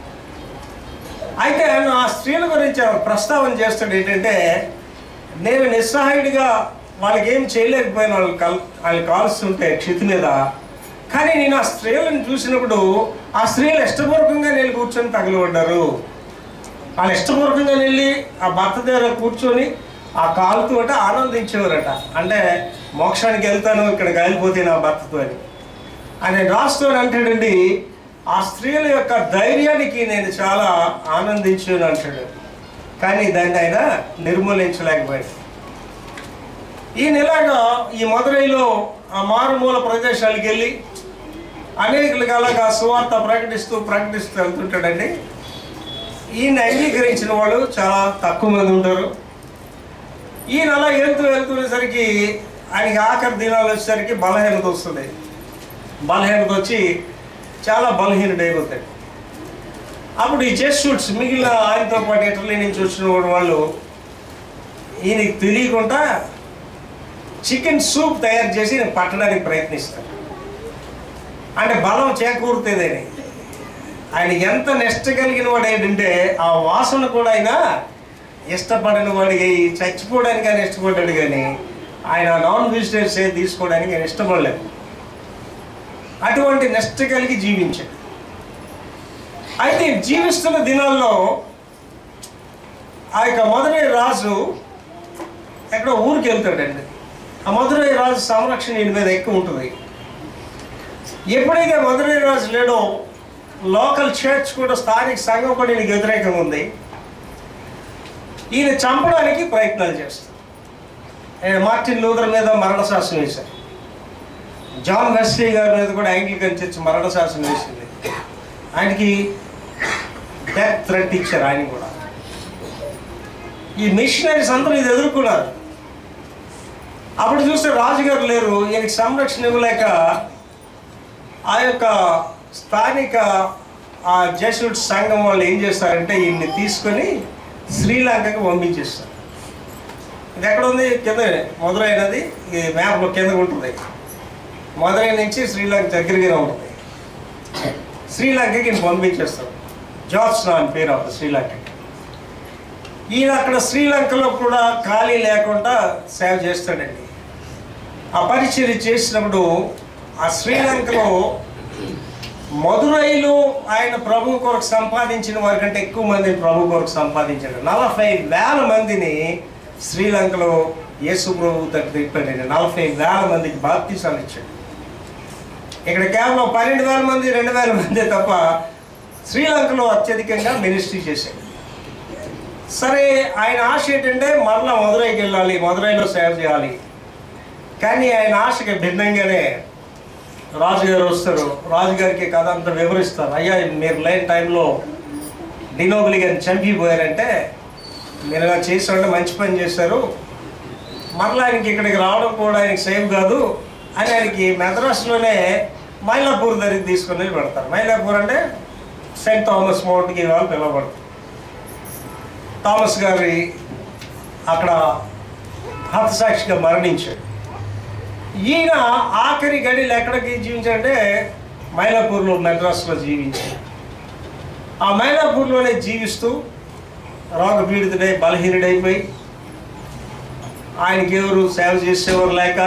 అయితే ఆయన ఆ స్త్రీల గురించి ఆయన ప్రస్తావన చేస్తాడు ఏంటంటే నేను నిస్సహాయుడిగా వాళ్ళకి ఏం చేయలేకపోయిన వాళ్ళు కల్ వాళ్ళు కాలుస్తుంటే క్షితి మీద కానీ నేను ఆ స్త్రీలను చూసినప్పుడు ఆ స్త్రీలు ఇష్టపూర్వకంగా నేను కూర్చొని తగలబడ్డారు వాళ్ళు ఇష్టపూర్వకంగా వెళ్ళి ఆ భర్త దగ్గర కూర్చొని ఆ కాలుతో ఆనందించేవారట అంటే మోక్షానికి వెళ్తాను ఇక్కడ కాలిపోతే నా భర్తతో అని ఆయన రాస్తూ అంటాడండి ఆ స్త్రీల యొక్క ధైర్యానికి నేను చాలా ఆనందించాను అంటాడు కానీ దాన్ని ఆయన నిర్మూలించలేకపోయాడు ఈయన ఇలాగా ఈ మదురైలో ఆ మారుమూల ప్రదేశాలకు వెళ్ళి అనేకులకు అలాగా సువార్త ప్రకటిస్తూ ప్రకటిస్తూ వెళ్తుంటాడండి ఈయన అంగీకరించిన వాళ్ళు చాలా తక్కువ మంది ఉంటారు ఈయన అలా వెళ్తూ వెళ్తునేసరికి ఆయనకి ఆఖరి దినాలు వచ్చేసరికి బలహీనత వస్తుంది బలహీనత వచ్చి చాలా బలహీనుడు అయిపోతాడు అప్పుడు ఈ జెస్యూట్స్ మిగిలిన ఆయనతో పాటు ఇటలీ నుంచి వచ్చిన వాళ్ళు ఈయనకి తెలియకుండా చికెన్ సూప్ తయారు చేసి ఈయన పట్టడానికి ప్రయత్నిస్తారు అంటే బలం చేకూరుతుందని ఆయన ఎంత నిష్ట కలిగిన వాడు ఏంటంటే ఆ వాసన కూడా ఆయన ఇష్టపడిన వాడు చచ్చిపోవడానికి ఆయన ఇష్టపడ్డాడు కానీ ఆయన నాన్ వెజిటేరియన్స్ ఏది తీసుకోవడానికి ఆయన ఇష్టపడలేదు అటువంటి నిష్ట కలిగి జీవించాడు అయితే జీవిస్తున్న దినాల్లో ఆ యొక్క మధురై రాజు ఎక్కడో ఊరికి వెళ్తాడండి ఆ మధురై రాజు సంరక్షణ ఈయన మీద ఎక్కువ ఉంటుంది ఎప్పుడైతే మధురై రాజు లేడో లోకల్ చర్చ్ కూడా స్థానిక సంఘం కూడా ఈయనకి వ్యతిరేకంగా ఉంది ఈయన చంపడానికి ప్రయత్నాలు చేస్తారు ఆయన మార్టిన్ లూథర్ మీద మరణ శాసనం వేశారు జాన్ వెస్లీ గారి మీద కూడా యాంగ్లికన్ చర్చ్ మరణ శాసనం వేసింది ఆయనకి డెత్ థ్రెట్ ఇచ్చారు ఆయన కూడా ఈ మిషనరీస్ అందరూ ఇది ఎదుర్కొన్నారు అప్పుడు చూస్తే రాజుగారు లేరు ఈయనకి సంరక్షణ ఇవ్వలేక ఆ యొక్క స్థానిక ఆ జెసూట్ సంఘం వాళ్ళు ఏం చేస్తారంటే ఈయన్ని తీసుకొని శ్రీలంకకి పంపించేస్తారు ఇది ఎక్కడ ఉంది కింద మధురై అనేది ఈ మ్యాప్లో కింద ఉంటుంది మధురై నుంచి శ్రీలంక దగ్గరగానే ఉంటుంది శ్రీలంకకి ఈయన పంపించేస్తారు జార్జ్నా అని పేరు అప్పుడు శ్రీలంకకి ఈయన అక్కడ శ్రీలంకలో కూడా ఖాళీ లేకుండా సేవ చేస్తాడండి ఆ పరిచర్య చేసినప్పుడు ఆ శ్రీలంకలో మధురైలో ఆయన ప్రభు కొరకు సంపాదించిన వారి కంటే ఎక్కువ మందిని ప్రభు కొరకు సంపాదించాడు నలభై వేల మందిని శ్రీలంకలో యేసు ప్రభు దగ్గర తిప్పాడండి నలభై వేల మందికి బాప్తీసాలు ఇచ్చాడు ఇక్కడ కేవలం పన్నెండు వేల మంది రెండు వేల మంది తప్ప శ్రీలంకలో అత్యధికంగా మినిస్ట్రీ చేశాడు సరే ఆయన ఆశ ఏంటంటే మరలా మదురైకి వెళ్ళాలి మదురైలో సేవ చేయాలి కానీ ఆయన ఆశకి భిన్నంగానే రాజుగారు వస్తారు రాజుగారికి కథ అంతా వివరిస్తారు అయ్యా మీరు లేని టైంలో డినోబిలి గారిని చంపిపోయారంటే మీరు ఇలా చేసారంటే మంచి పని చేశారు మరలా ఆయనకి ఇక్కడికి రావడం కూడా ఆయనకి సేవ్ కాదు అని ఆయనకి మెదరాస్లోనే మైలాపూర్ దగ్గరికి తీసుకొని వెళ్ళి పెడతారు మైలాపూర్ అంటే సెయింట్ థామస్ మౌంట్కి వాళ్ళు పిలవబడతారు థామస్ గారి అక్కడ హతసాక్షిగా మరణించాడు ఈయన ఆఖరి గడిలు ఎక్కడికి జీవించాడంటే మైలాపూర్లో మెడ్రాస్లో జీవించాడు ఆ మైలాపూర్లోనే జీవిస్తూ రోగపీడితుడై బలహీనుడైపోయి ఆయనకి ఎవరు సేవ చేసేవారు లేక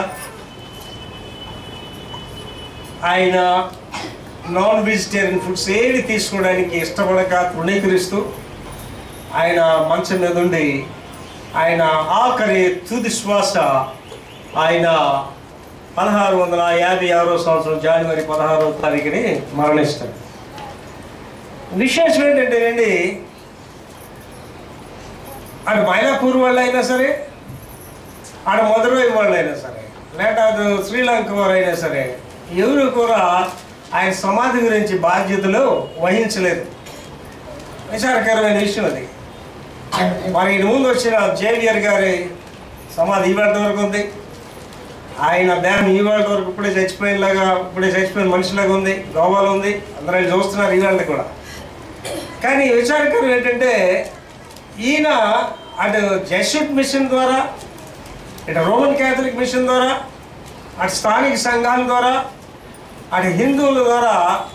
ఆయన నాన్ వెజిటేరియన్ ఫుడ్స్ ఏవి తీసుకోవడానికి ఇష్టపడక తృణీకరిస్తూ ఆయన మంచం మీద ఉండి ఆయన ఆఖరి తుది శ్వాస ఆయన పదహారు వందల యాభై ఆరో సంవత్సరం జనవరి పదహారో తారీఖుని మరణిస్తాడు విశేషం ఏంటంటే అండి అటు మైలాపూర్ వాళ్ళు అయినా సరే ఆడ మధురై వాళ్ళు అయినా సరే లేక అటు శ్రీలంక వారు అయినా సరే ఎవరు కూడా ఆయన సమాధి గురించి బాధ్యతలు వహించలేదు విచారకరమైన విషయం అది మరి ఈయన ముందు వచ్చిన జేవియర్ గారి సమాధి ఇవాళ వరకు ఉంది ఆయన డ్యామ్ ఇవాళ వరకు ఇప్పుడే చచ్చిపోయినలాగా ఇప్పుడే చచ్చిపోయిన మనిషిలాగా ఉంది గోవాలో ఉంది అందరూ వెళ్ళి చూస్తున్నారు ఇవాళ కూడా కానీ విచారకరం ఏంటంటే ఈయన అటు జెస్యూట్ మిషన్ ద్వారా ఇటు రోమన్ క్యాథలిక్ మిషన్ ద్వారా అటు స్థానిక సంఘాల ద్వారా అటు హిందువుల ద్వారా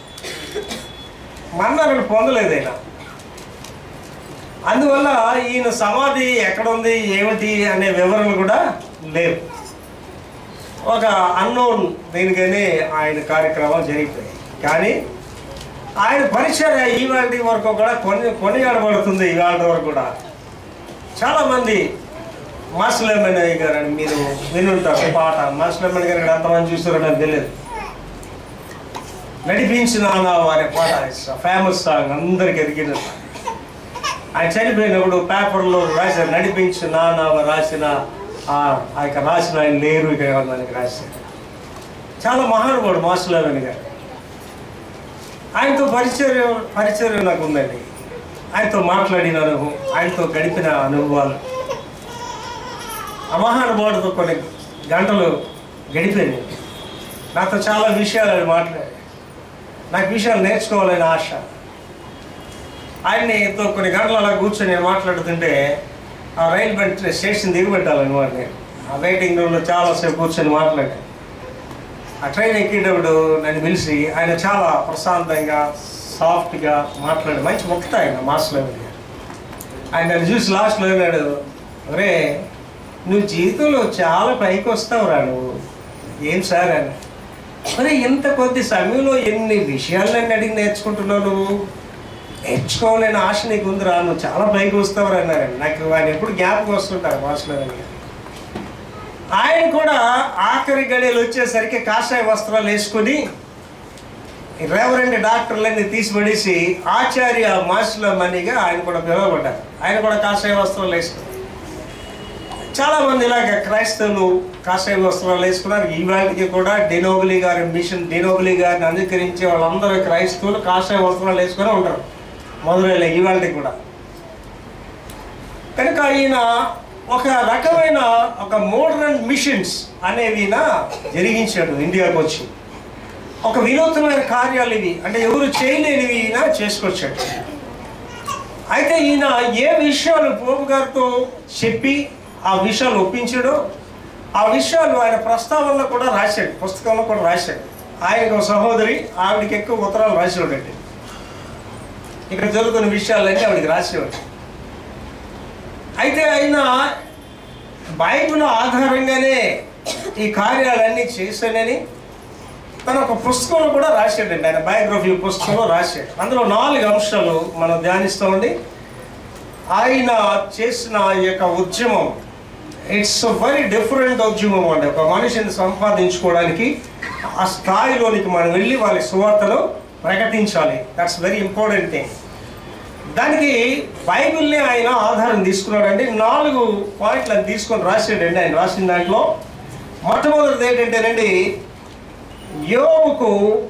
మన్ననలు పొందలేదు ఆయన అందువల్ల ఈయన సమాధి ఎక్కడుంది ఏమిటి అనే వివరణలు కూడా లేవు ఒక అన్నోన్ దీనికని ఆయన కార్యక్రమాలు జరిగిపోయాయి కానీ ఆయన పరిచయ ఈవాళ వరకు కూడా కొని కొనియాడబడుతుంది ఇవాళ వరకు కూడా చాలామంది మాస్లెమన్ గారు అని మీరు వినుంటారు పాట మాస్లెమన్ గారు ఎంతమంది చూస్తారో నాకు తెలియదు నడిపించిన అనే పాట ఫేమస్ సాంగ్ అందరికి ఎదిగిన song. ఆయన చనిపోయినప్పుడు పేపర్లో రాశారు నడిపించు నాన్న రాసిన ఆ ఆ యొక్క రాసిన ఆయన లేరు ఇక మనకి రాశారు చాలా మహానుభావుడు మాస్లెమన్ గారు ఆయనతో పరిచయం పరిచయం నాకు ఉందండి ఆయనతో మాట్లాడిన అనుభవం ఆయనతో గడిపిన అనుభవాలు ఆ మహానుభావుడితో కొన్ని గంటలు గడిపాను నాతో చాలా విషయాలు ఆయన మాట్లాడి నాకు విషయాలు నేర్చుకోవాలని ఆశ ఆయన్నితో కొన్ని గంటలు అలా కూర్చొని నేను మాట్లాడుతుంటే ఆ రైలు బెట్ స్టేషన్ దిగబెట్టాలన్నమాట నేను ఆ వెయిటింగ్ రూమ్లో చాలాసేపు కూర్చొని మాట్లాడాను ఆ ట్రైన్ ఎక్కేటప్పుడు నన్ను పిలిచి ఆయన చాలా ప్రశాంతంగా సాఫ్ట్గా మాట్లాడి మంచి మొక్త ఆయన మాస్లో ఆయన నన్ను చూసి లాస్ట్లో అన్నాడు ఒరే నువ్వు జీవితంలో చాలా పైకి వస్తావురా నువ్వు ఏం సార్ అని మరి ఇంత కొద్ది సమయంలో ఎన్ని విషయాలన్నీ అడిగి నేర్చుకుంటున్నావు నువ్వు నేర్చుకోవాలని ఆశ నీకు ఉందిరా నువ్వు చాలా పైకి వస్తావురా అన్నారండి నాకు ఆయన ఎప్పుడు జ్ఞాపకం వస్తుంటారు మాస్లో గారు ఆయన కూడా ఆఖరి గడియలు వచ్చేసరికి కాషాయ వస్త్రాలు వేసుకొని రెవరెండ్ డాక్టర్లన్నీ తీసిపడేసి ఆచార్య మాసుల మణిగా ఆయన కూడా పిలువబడ్డారు ఆయన కూడా కాషాయ వస్త్రాలు వేసుకున్నారు చాలా మంది ఇలాగ క్రైస్తవులు కాషాయ వస్త్రాలు వేసుకున్నారు ఈవాటికి కూడా డినోబిలి గారి మిషన్ డినోబిలి గారిని అంగీకరించే వాళ్ళందరూ క్రైస్తవులు కాషాయ వస్త్రాలు వేసుకుని ఉంటారు మొదలైన ఈవాటికి కూడా కనుక ఈయన ఒక రకమైన ఒక మోడర్న్ మిషన్స్ అనేవి ఈయన జరిగించాడు ఇండియాకు వచ్చి ఒక వినూత్నమైన కార్యాలు ఇవి అంటే ఎవరు చేయలేనివి ఈయన చేసుకొచ్చాడు అయితే ఈయన ఏ విషయాలు పోపు గారితో చెప్పి ఆ విషయాలు ఒప్పించాడో ఆ విషయాలు ఆయన ప్రస్తావనలో కూడా రాశాడు పుస్తకంలో కూడా రాశాడు ఆయనకు ఒక సహోదరి ఆవిడకి ఎక్కువ ఉత్తరాలు రాసేవాడండి ఇక్కడ జరుగుతున్న విషయాలన్నీ ఆవిడకి రాసేవాడు అయితే ఆయన బైబిల్ ఆధారంగానే ఈ కార్యాలన్నీ చేశానని తన ఒక పుస్తకంలో కూడా రాశాడండి ఆయన బయోగ్రఫీ పుస్తకంలో రాశాడు అందులో నాలుగు అంశాలు మనం ధ్యానిస్తామండి ఆయన చేసిన ఈ యొక్క ఉద్యమం ఇట్స్ వెరీ డిఫరెంట్ ఉద్యమం అండి ఒక మనిషిని సంపాదించుకోవడానికి ఆ స్థాయిలోనికి మనం వెళ్ళి వాళ్ళ సువార్తను ప్రకటించాలి దట్స్ వెరీ ఇంపార్టెంట్ థింగ్ దానికి బైబిల్ని ఆయన ఆధారం తీసుకున్నాడండి నాలుగు పాయింట్లు అది తీసుకొని రాసాడండి ఆయన రాసిన దాంట్లో మొట్టమొదటిది ఏంటంటేనండి యోగుకు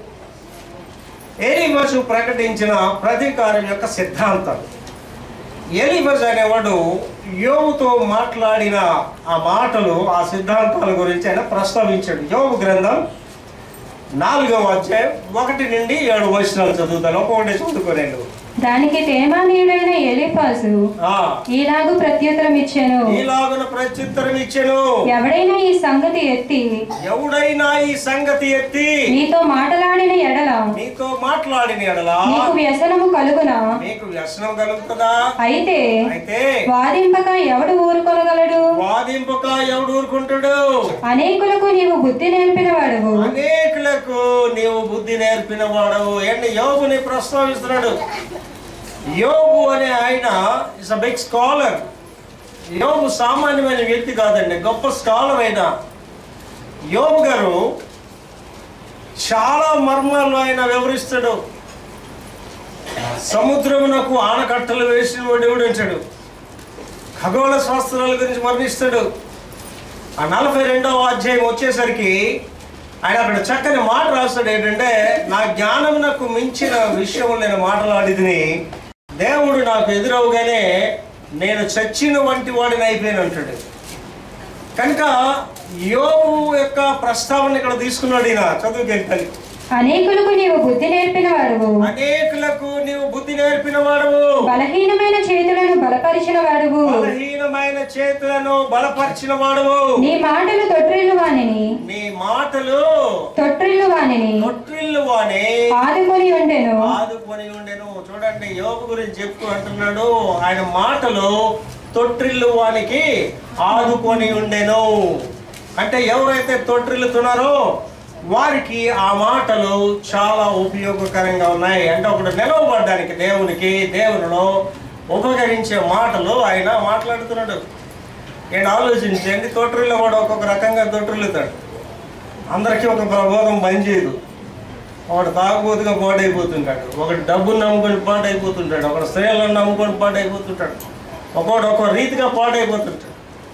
ఎలిబసు ప్రకటించిన ప్రతీకారం యొక్క సిద్ధాంతం ఎలిబస్ అనేవాడు యోగుతో మాట్లాడిన ఆ మాటలు ఆ సిద్ధాంతాల గురించి ఆయన ప్రస్తావించాడు యోగు గ్రంథం నాలుగవ అధ్యాయం ఒకటి నుండి ఏడు వచనాలు చదువుతాను ఒక్కొక్కటి చదువుకోలేండు దానికి తేమానీయుడైన ఎలిఫాసు ఆ, ఈలాగు ప్రత్యుత్తరం ఇచ్చాను ఈలాగున ప్రత్యుత్తరం ఇచ్చెను ఎవడైనా ఈ సంగతి ఎత్తి ఎవడైనా ఈ సంగతి ఎత్తి నీతో మాటలాడిన ఎడల నీతో మాట్లాడిన ఎడలా నీకు వ్యసనము కలుగునా మీకు వ్యసనం కలుగుతుందా అయితే అయితే వాదింపక ఎవడు ఊరుకొనగలడు వాదింపక ఎవడు ఊరుకుంటాడు అనేకులకు నీవు బుద్ధి నేర్పిన వాడవు అనేకులకు నీవు బుద్ధి నేర్పిన వాడవు ఏంటి యోగుని ప్రస్తావిస్తున్నాడు యోగు అనే ఆయన ఇస్ అ బిగ్ స్కాలర్ యోగు సామాన్యమైన వ్యక్తి కాదండి గొప్ప స్కాలర్ అయిన యోగు గారు చాలా మర్మాలు ఆయన వివరిస్తాడు సముద్రమునకు ఆనకట్టలు వేసిన వాడు ఎవడు ఖగోళ శాస్త్రాల గురించి వర్ణిస్తాడు ఆ నలభై రెండవ అధ్యాయం వచ్చేసరికి ఆయన అక్కడ చక్కని మాట రాస్తాడు ఏంటంటే నా జ్ఞానమునకు మించిన విషయం నేను మాట్లాడిదిని దేవుడు నాకు ఎదురవగానే నేను చచ్చిన వంటి వాడిని అయిపోయాను అంటాడు కనుక యోగు యొక్క ప్రస్తావన ఇక్కడ తీసుకున్నాడు ఈయన చదువుకెళ్ళి అనేకులకు నీవు బుద్ధి నేర్పిన వాడువు అనేకులకు నీవు బుద్ధి నేర్పిన వాడవు బలహీనమైన చేతులను బలపరిచిన వాడువు బలహీనమైన చేతులను బలపరిచిన వాడవు నీ మాటలు తొట్టిల్లు వానిని నీ మాటలు తొట్టిల్లు వానిని తొట్టిల్లు వాని ఆదుకొని ఉండెను ఆదుకొని ఉండెను చూడండి యోగు గురించి చెప్తూ అంటున్నాడు ఆయన మాటలు తొట్టిల్లు వానికి ఆదుకొని ఉండెను అంటే ఎవరైతే తొట్టిల్లుతున్నారో వారికి ఆ మాటలు చాలా ఉపయోగకరంగా ఉన్నాయి అంటే ఒకటి నిలవబడ్డానికి దేవునికి దేవునిలో ఉపకరించే మాటలు ఆయన మాట్లాడుతున్నాడు నేను ఆలోచించండి తొట్టిల్లు కూడా ఒక్కొక్క రకంగా తొట్టిల్లుతాడు అందరికీ ఒక ప్రబోధం పనిచేయదు ఒకడు తాగుబోతుగా పాడైపోతుంటాడు ఒకటి డబ్బును నమ్ముకొని పాడైపోతుంటాడు ఒకడు స్త్రీలను నమ్ముకొని పాడైపోతుంటాడు ఒకడు ఒక రీతిగా పాడైపోతుంటాడు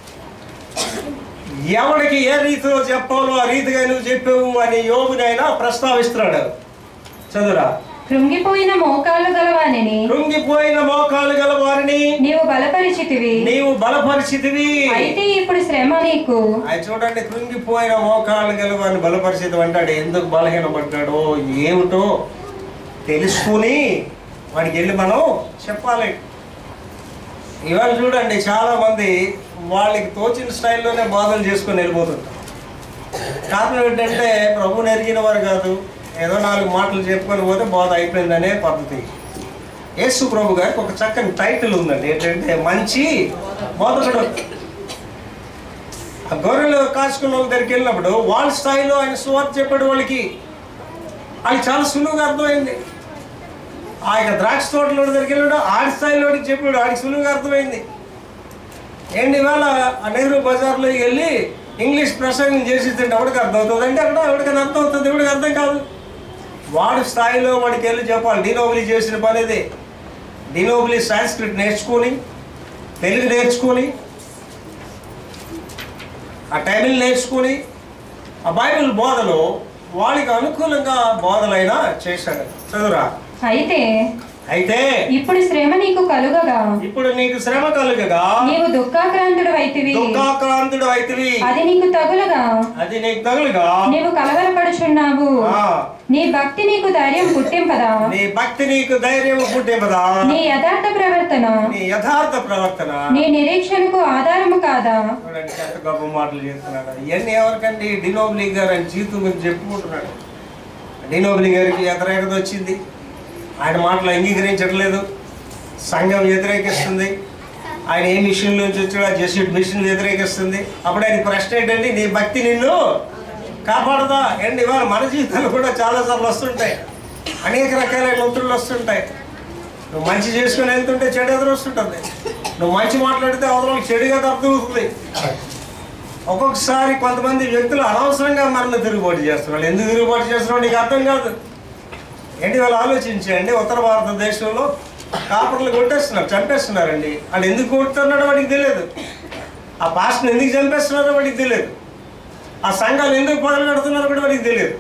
ఎవడికి ఏ రీతిలో చెప్పాలో ఆ రీతిగా నువ్వు చెప్పావు అని యోగునైనా ప్రస్తావిస్తున్నాడు చదువురా కృంగిపోయిన మోకాళ్ళు గలవానిని కృంగిపోయిన మోకాలు గల వారిని నీవు బలపరిచితివి నీవు బలపరిచితివి అయితే ఇప్పుడు శ్రమ నీకు ఆయన చూడండి కృంగిపోయిన మోకాలు గల వారిని బలపరిచితం అంటాడు ఎందుకు బలహీనపడ్డాడో ఏమిటో తెలుసుకుని వాడికి వెళ్ళి మనం చెప్పాలి ఇవాళ చూడండి చాలా మంది వాళ్ళకి తోచిన స్టైల్లోనే బాధలు చేసుకొని వెళ్ళిపోతుంటారు కారణం ఏంటంటే ప్రభుని ఎరిగిన వారు కాదు ఏదో నాలుగు మాటలు చెప్పుకొని పోతే బాధ అయిపోయిందనే పద్ధతి యేసు ప్రభు గారికి ఒక చక్కని టైటిల్ ఉందండి ఏంటంటే మంచి బోధకుడు ఆ గొర్రెలు కాచుకున్న వాళ్ళ దగ్గరికి వెళ్ళినప్పుడు వాళ్ళ స్థాయిలో ఆయన సువార్త చెప్పాడు వాళ్ళకి వాళ్ళకి చాలా సులువుగా అర్థమైంది ఆ యొక్క ద్రాక్ష తోటలో దగ్గరికి వెళ్ళాడు ఆడి స్థాయిలోకి చెప్పాడు ఆడికి సులువుగా అర్థమైంది ఏంటి ఇవాళ ఆ నెహ్రూ బజార్లోకి వెళ్ళి ఇంగ్లీష్ ప్రసంగం చేసి తింటే ఎవడికి అర్థం అవుతుంది అంటే అక్కడ ఎవడికి అర్థం అవుతుంది ఎవడికి అర్థం కాదు వాడి స్థాయిలో వాడికి వెళ్ళి చెప్పాలి డినోబిలీ చేసిన పని ఇది డినోబిలీ సాంస్క్రిట్ నేర్చుకొని తెలుగు నేర్చుకొని ఆ టైమిల్ నేర్చుకొని ఆ బైబిల్ బోధలు వాళ్ళకి అనుకూలంగా బోధలైనా చేశాడు చదువురా అయితే అయితే ఇప్పుడు శ్రమ నీకు కలుగగా ఇప్పుడు నీకు శ్రమ కలుగగా నీవు దుఃఖాక్రాంతుడు అయితివి దుఃఖాక్రాంతుడు అయితివి అది నీకు తగులుగా అది నీకు తగులుగా నీవు కలవరపడుచున్నావు ఆ, నీ భక్తి నీకు ధైర్యం పుట్టింపదా నీ భక్తి నీకు ధైర్యం పుట్టింపదా నీ యథార్థ ప్రవర్తన నీ యథార్థ ప్రవర్తన నీ నిరీక్షణకు ఆధారము కాదా చూడండి ఎంత గొప్ప మాటలు చెప్తున్నాడు ఇవన్నీ ఎవరికండి డినోబ్లీ గారు అని జీవితం గురించి చెప్పుకుంటున్నాడు డినోబ్లీ గారికి వ్యతిరేకత వచ్చింది ఆయన మాటలు అంగీకరించట్లేదు సంఘం వ్యతిరేకిస్తుంది ఆయన ఏ మిషన్ నుంచి వచ్చాడో ఆ జెస్యూట్ మిషన్ వ్యతిరేకిస్తుంది అప్పుడు ఆయన ప్రశ్న ఏంటండి నీ భక్తి నిన్ను కాపాడదా ఏంటి ఇవాళ మన జీవితాలు కూడా చాలాసార్లు వస్తుంటాయి అనేక రకాలైన ఒత్తిళ్ళు వస్తుంటాయి నువ్వు మంచి చేసుకుని వెళ్తుంటే చెడు ఎదురు వస్తుంటుంది నువ్వు మంచి మాట్లాడితే అవతల చెడుగా అర్థమవుతుంది ఒక్కొక్కసారి కొంతమంది వ్యక్తులు అనవసరంగా మనల్ని తిరుగుబాటు చేస్తున్నారు ఎందుకు తిరుగుబాటు చేస్తున్నావు నీకు అర్థం కాదు ఏంటి వాళ్ళు ఆలోచించండి ఉత్తర భారతదేశంలో కాపర్లు కొట్టేస్తున్నారు చంపేస్తున్నారండి వాళ్ళు ఎందుకు కొడుతున్నాడో వాడికి తెలియదు ఆ పాస్ట్ని ఎందుకు చంపేస్తున్నారో వాడికి తెలియదు ఆ సంఘాలు ఎందుకు పగలు కడుతున్నారో కూడా వాడికి తెలియదు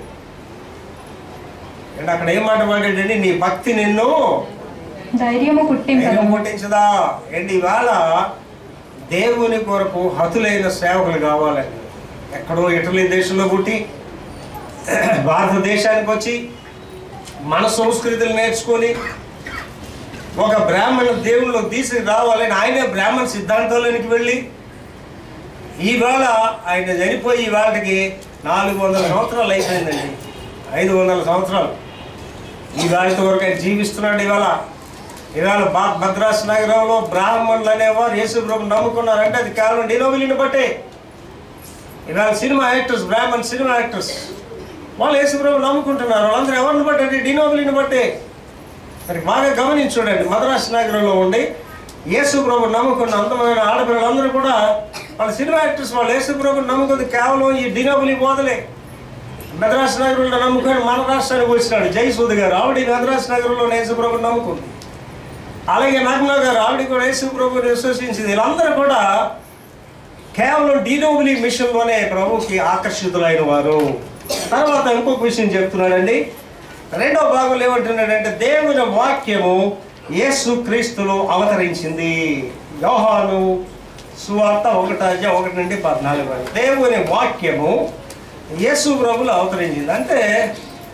అంటే అక్కడ ఏం మాట మాట్లాడండి నీ భక్తి నిన్ను ధైర్యము పుట్టింపదా ధైర్యం పుట్టించదా ఏంటి ఇవాళ దేవుని కొరకు హతులైన సేవకులు కావాలండి ఎక్కడో ఇటలీ దేశంలో పుట్టి భారతదేశానికి వచ్చి మన సంస్కృతులు నేర్చుకొని ఒక బ్రాహ్మణ దేవుళ్ళు తీసుకు రావాలని ఆయనే బ్రాహ్మణ సిద్ధాంతాలకి వెళ్ళి ఈవేళ ఆయన చనిపోయి ఈవేళకి నాలుగు వందల సంవత్సరాలు అయిపోయిందండి ఐదు వందల సంవత్సరాలు ఈ వేళతో వరకు ఆయన జీవిస్తున్నాడు ఇవాళ ఇవాళ బా భద్రాస్ నగరంలో బ్రాహ్మణులు అనేవారు యేసుప్రభు నమ్ముకున్నారంటే అది కేవలం డినోబిలిని బట్టే ఇవాళ cinema actors Brahmin cinema actors వాళ్ళు యేసుప్రభు నమ్ముకుంటున్నారు వాళ్ళందరూ ఎవరిని బట్టి అంటే డినోబిలిని బట్టే మరి బాగా గమనించి చూడండి మద్రాస్ నగరంలో ఉండి యేసుప్రభు నమ్ముకున్న అందమైన ఆడపిల్లలందరూ కూడా వాళ్ళ సినిమా యాక్టర్స్ వాళ్ళు యేసుప్రభు నమ్ముకుంది కేవలం ఈ డినోబిలి బోధలే మద్రాసు నగరంలో నమ్ముకొని మన రాష్ట్రానికి వచ్చినాడు జయసూద్ గారు ఆవిడ ఈ మద్రాసు నగరంలో యేసుప్రభు నమ్ముకుంది అలాగే నగ్న గారు ఆవిడ కూడా యేసుప్రభుని విశ్వసించింది వీళ్ళందరూ కూడా కేవలం డీనోబిలీ మిషన్లోనే ప్రభుకి ఆకర్షితులైన వారు తర్వాత ఇంకొక విషయం చెప్తున్నాడండి రెండో భాగంలో ఏమంటున్నాడంటే దేవుని వాక్యము యేసు క్రీస్తులో అవతరించింది యోహాను సువార్త ఒకటి అధ్యాయం ఒకటి నుండి పద్నాలుగు వరకు దేవుని వాక్యము యేసు ప్రభులు అవతరించింది అంటే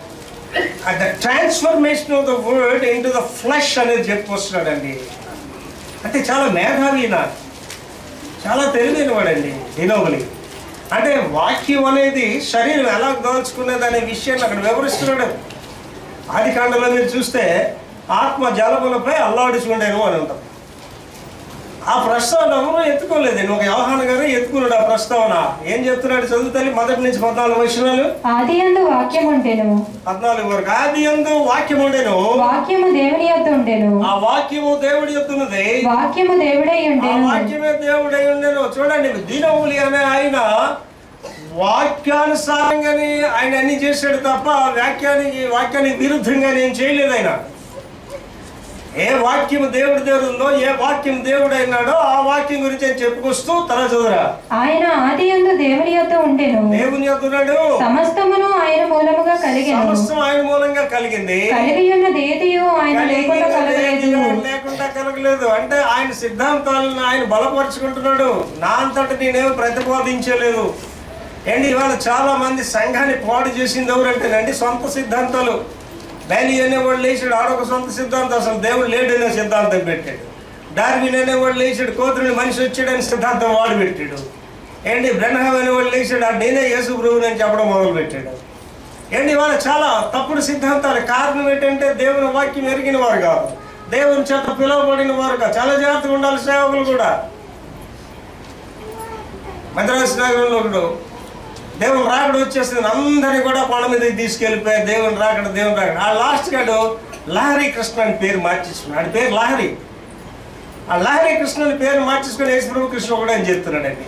the transformation of the word into the flesh అనేది చెప్పుకొస్తున్నాడండి అంటే చాలా మేధావి ఈయన. చాలా తెలివైన వాడండి దినోబలి అంటే వాక్యం అనేది శరీరం ఎలా దాల్చుకునేది అనే విషయాన్ని అక్కడ వివరిస్తున్నాడు ఆది కాండంలో మీరు చూస్తే ఆత్మ జలములపై అల్లాడుచుండేను అని ఉంటాం ఆ ప్రస్తావన ఎవరు ఎత్తుకోలేదండి ఒక వ్యవహాన గారు ఎత్తుకున్నాడు ఆ ప్రస్తావన ఏం చెప్తున్నాడు చదువు తల్లి మొదటి నుంచి పద్నాలుగు వచనాలు ఆది యందు వాక్యం ఉండెను పద్నాలుగు వరకు ఆది ఎందు వాక్యం ఉండేను వాక్యము దేవుని యొద్ద ఉండెను ఆ వాక్యము దేవుడి ఎత్తున్నది వాక్యము దేవుడై ఆ ఉండెను వాక్యమే దేవుడై ఉండేను చూడండి దినములి అనే ఆయన వాక్యానుసారంగానే ఆయన అన్ని చేశాడు తప్ప వాక్యానికి వాక్యానికి విరుద్ధంగా నేను చేయలేదు ఆయన ఏ వాక్యం దేవుడి దేవుడు ఉందో ఏ వాక్యం దేవుడు అయినాడో ఆ వాక్యం గురించి ఆయన చెప్పుకొస్తూ తల చదువురా ఆయన ఆది యందు దేవుని యొద్ద ఉండెను దేవుని చెప్తున్నాడు సమస్తమును ఆయన మూలముగా కలిగెను సమస్తం ఆయన మూలంగా కలిగింది కలిగి ఉన్నది ఏదియో ఆయన లేకుండా కలగలేదు లేకుండా కలగలేదు అంటే ఆయన సిద్ధాంతాలను ఆయన బలపరుచుకుంటున్నాడు నా అంతటి నేనేమి ప్రతిపాదించలేదు ఏంటి ఇవాళ చాలా మంది సంఘాన్ని పాడు చేసింది ఎవరంటేనండి సొంత సిద్ధాంతాలు డైలీ అనేవాడు లేచాడు ఆడొక సొంత సిద్ధాంతం అసలు దేవుడు లేడు అనే సిద్ధాంతం పెట్టాడు డార్విన్ అనేవాడు లేచాడు కోతురుని మనిషి వచ్చాడని సిద్ధాంతం వాడు పెట్టాడు ఏంటి బ్రహ్మ అనేవాడు లేచాడు ఆ నేనే యేసు ప్రభువు అని చెప్పడం మొదలు పెట్టాడు ఏంటి ఇవాళ చాలా తప్పుడు సిద్ధాంతాలు కారణం ఏంటంటే దేవుని వాక్యం ఎరిగిన వారు కాదు దేవుని చేత పిలువబడిన వారు కాదు చాలా జాగ్రత్తగా ఉండాలి సేవకులు కూడా మద్రాసు నగరంలో ఒకడు దేవుని రాకడ వచ్చేస్తుంది అందరినీ కూడా కొండ మీదకి తీసుకెళ్ళిపోయి దేవుని రాకడ దేవుని రాకడ ఆ లాస్ట్ గాడు లహరి కృష్ణ అని పేరు మార్చేసుకున్నాడు ఆడి పేరు లహరి ఆ లహరి కృష్ణ అని పేరు మార్చేసుకుని యేసుప్రభు కృష్ణ కూడా అని చెప్తున్నాడండి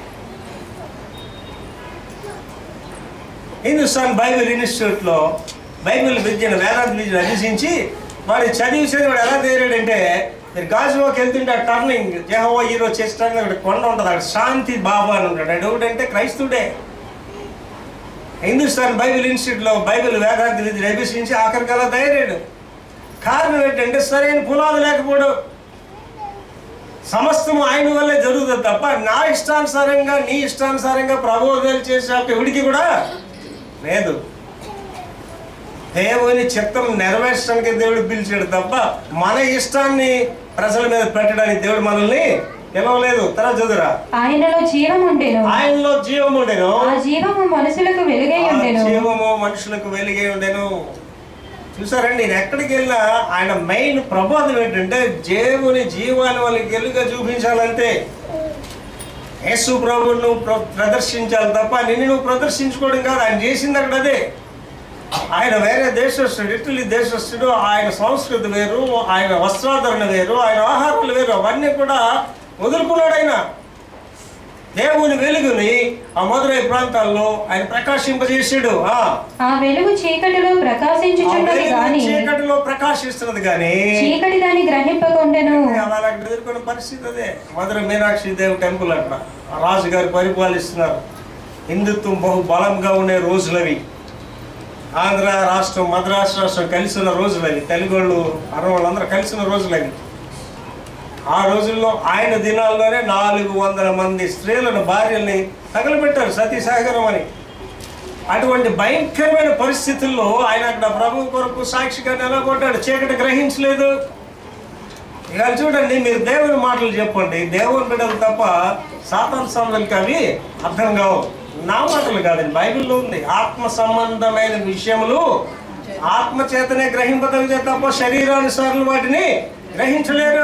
హిందుస్థాన్ బైబిల్ ఇన్స్టిట్యూట్లో బైబిల్ విద్యను వేదాంత విద్యను అభ్యసించి వాడు చదివి చదివి వాడు ఎలా తేరాడంటే మీరు గాజువాకి వెళ్తుంటే ఆ టర్నింగ్ జహోవా హీరో చేసడానికి అక్కడ కొండ ఉంటుంది అక్కడ శాంతి బాబా అని ఉంటాడు అది ఒకటంటే క్రైస్తవుడే హిందుస్థాన్ బైబిల్ ఇన్స్టిట్యూట్లో బైబిల్ వేదాంత విద్యను అభ్యసించి ఆఖరికి అలా తయారాడు కారణం ఏంటంటే సరైన పునాది లేకపోవడం సమస్తము ఆయన వల్లే జరుగుతుంది తప్ప నా ఇష్టానుసారంగా నీ ఇష్టానుసారంగా ప్రబోధాలు చేసే ఎవడికి కూడా లేదు దేవుని చిత్తం నెరవేర్చడానికి దేవుడు పిలిచాడు తప్ప మన ఇష్టాన్ని ప్రజల మీద పెట్టడానికి దేవుడు మనల్ని పిలవలేదు తర్వాత చదువురా ఆయనలో జీవం ఉండెను ఆయనలో జీవం ఉండేను ఆ జీవము మనుషులకు వెలుగై ఆ ఉండెను జీవము మనుషులకు వెలిగే ఉండేను చూసారండి నేను ఎక్కడికి వెళ్ళినా ఆయన మెయిన్ ప్రబోధం ఏంటంటే దేవుని జీవాన్ని వాళ్ళకి వెలుగా చూపించాలంటే యేసు ప్రభువు నువ్వు ప్ర- ప్రదర్శించాలి తప్ప నిన్ను నువ్వు ప్రదర్శించుకోవడం కాదు ఆయన చేసింది అక్కడ అదే ఆయన వేరే దేశస్తుడు ఇటలీ దేశస్తుడు ఆయన సంస్కృతి వేరు ఆయన వస్త్రాధరణ వేరు ఆయన ఆహారాలు వేరు అవన్నీ కూడా వదులుకున్నాడు ఆయన దేవుని వెలుగుని ఆ మధురై ప్రాంతాల్లో ఆయన ప్రకాశింపజేసాడు ఆ ఆ వెలుగు చీకటిలో ఆ ప్రకాశించుచున్నది వెలుగు గాని చీకటిలో ప్రకాశిస్తున్నది కానీ చీకటి దాన్ని గ్రహింపకుండెను అలా అక్కడ ఎదుర్కొన్న పరిస్థితి అదే మధుర మీనాక్షి దేవి టెంపుల్ అక్కడ ఆ రాజుగారు పరిపాలిస్తున్నారు హిందుత్వం బహు బలంగా ఉండే రోజులవి ఆంధ్ర రాష్ట్రం మద్రాసు రాష్ట్రం కలిసి ఉన్న రోజులవి తెలుగు వాళ్ళు అరవై వాళ్ళందరూ కలిసి ఉన్న రోజులవి ఆ రోజుల్లో ఆయన దినాల్లోనే నాలుగు వందల మంది స్త్రీలను భార్యల్ని తగలబెట్టారు సతీసాగరం అని అటువంటి భయంకరమైన పరిస్థితుల్లో ఆయన అక్కడ ప్రభు కొరకు సాక్షిగా నిలబడ్డాడు చీకటి గ్రహించలేదు ఇక చూడండి మీరు దేవుని మాటలు చెప్పండి దేవుని బిడ్డలు తప్ప సాతాన్ సంబంధులకి అవి అర్థం కావు నా మాటలు కాదండి బైబిల్లో ఉంది ఆత్మ సంబంధమైన విషయములు ఆత్మ చేతనే గ్రహింపదగితే తప్ప శరీరానుసారులు వాటిని గ్రహించలేరు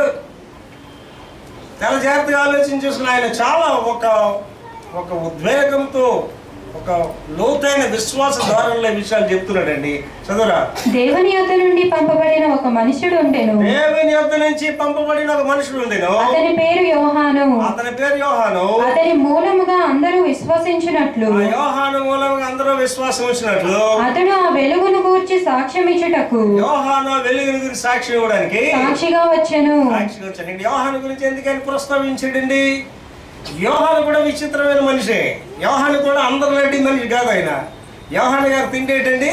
చాలా జాగ్రత్తగా ఆలోచించేసిన ఆయన చాలా ఒక ఒక ఉద్వేగంతో ఒక లోతైన విశ్వాస ధారణలో ఈ విషయాలు చెప్తున్నాడండి చదువురా దేవుని యొద్ద నుండి పంపబడిన ఒక మనుషుడు ఉండెను దేవుని యొద్ద నుంచి పంపబడిన ఒక మనుషుడు ఉండేను అతని పేరు యోహాను అతని పేరు యోహాను అతని మూలముగా అందరూ విశ్వసించినట్లు ఆ యోహాను మూలంగా అందరూ విశ్వాసం వచ్చినట్లు అతడు ఆ వెలుగును గూర్చి సాక్ష్యం ఇచ్చుటకు యోహాను వెలుగుని గురించి సాక్షి ఇవ్వడానికి సాక్షిగా వచ్చెను సాక్షిగా వచ్చాడండి యోహాను గురించి ఎందుకని ప్రస్తావించాడండి యోహాను కూడా విచిత్రమైన మనిషే యోహాను కూడా అందరిలాంటి మనిషి కాదు ఆయన యోహాను గారు తిండేటండి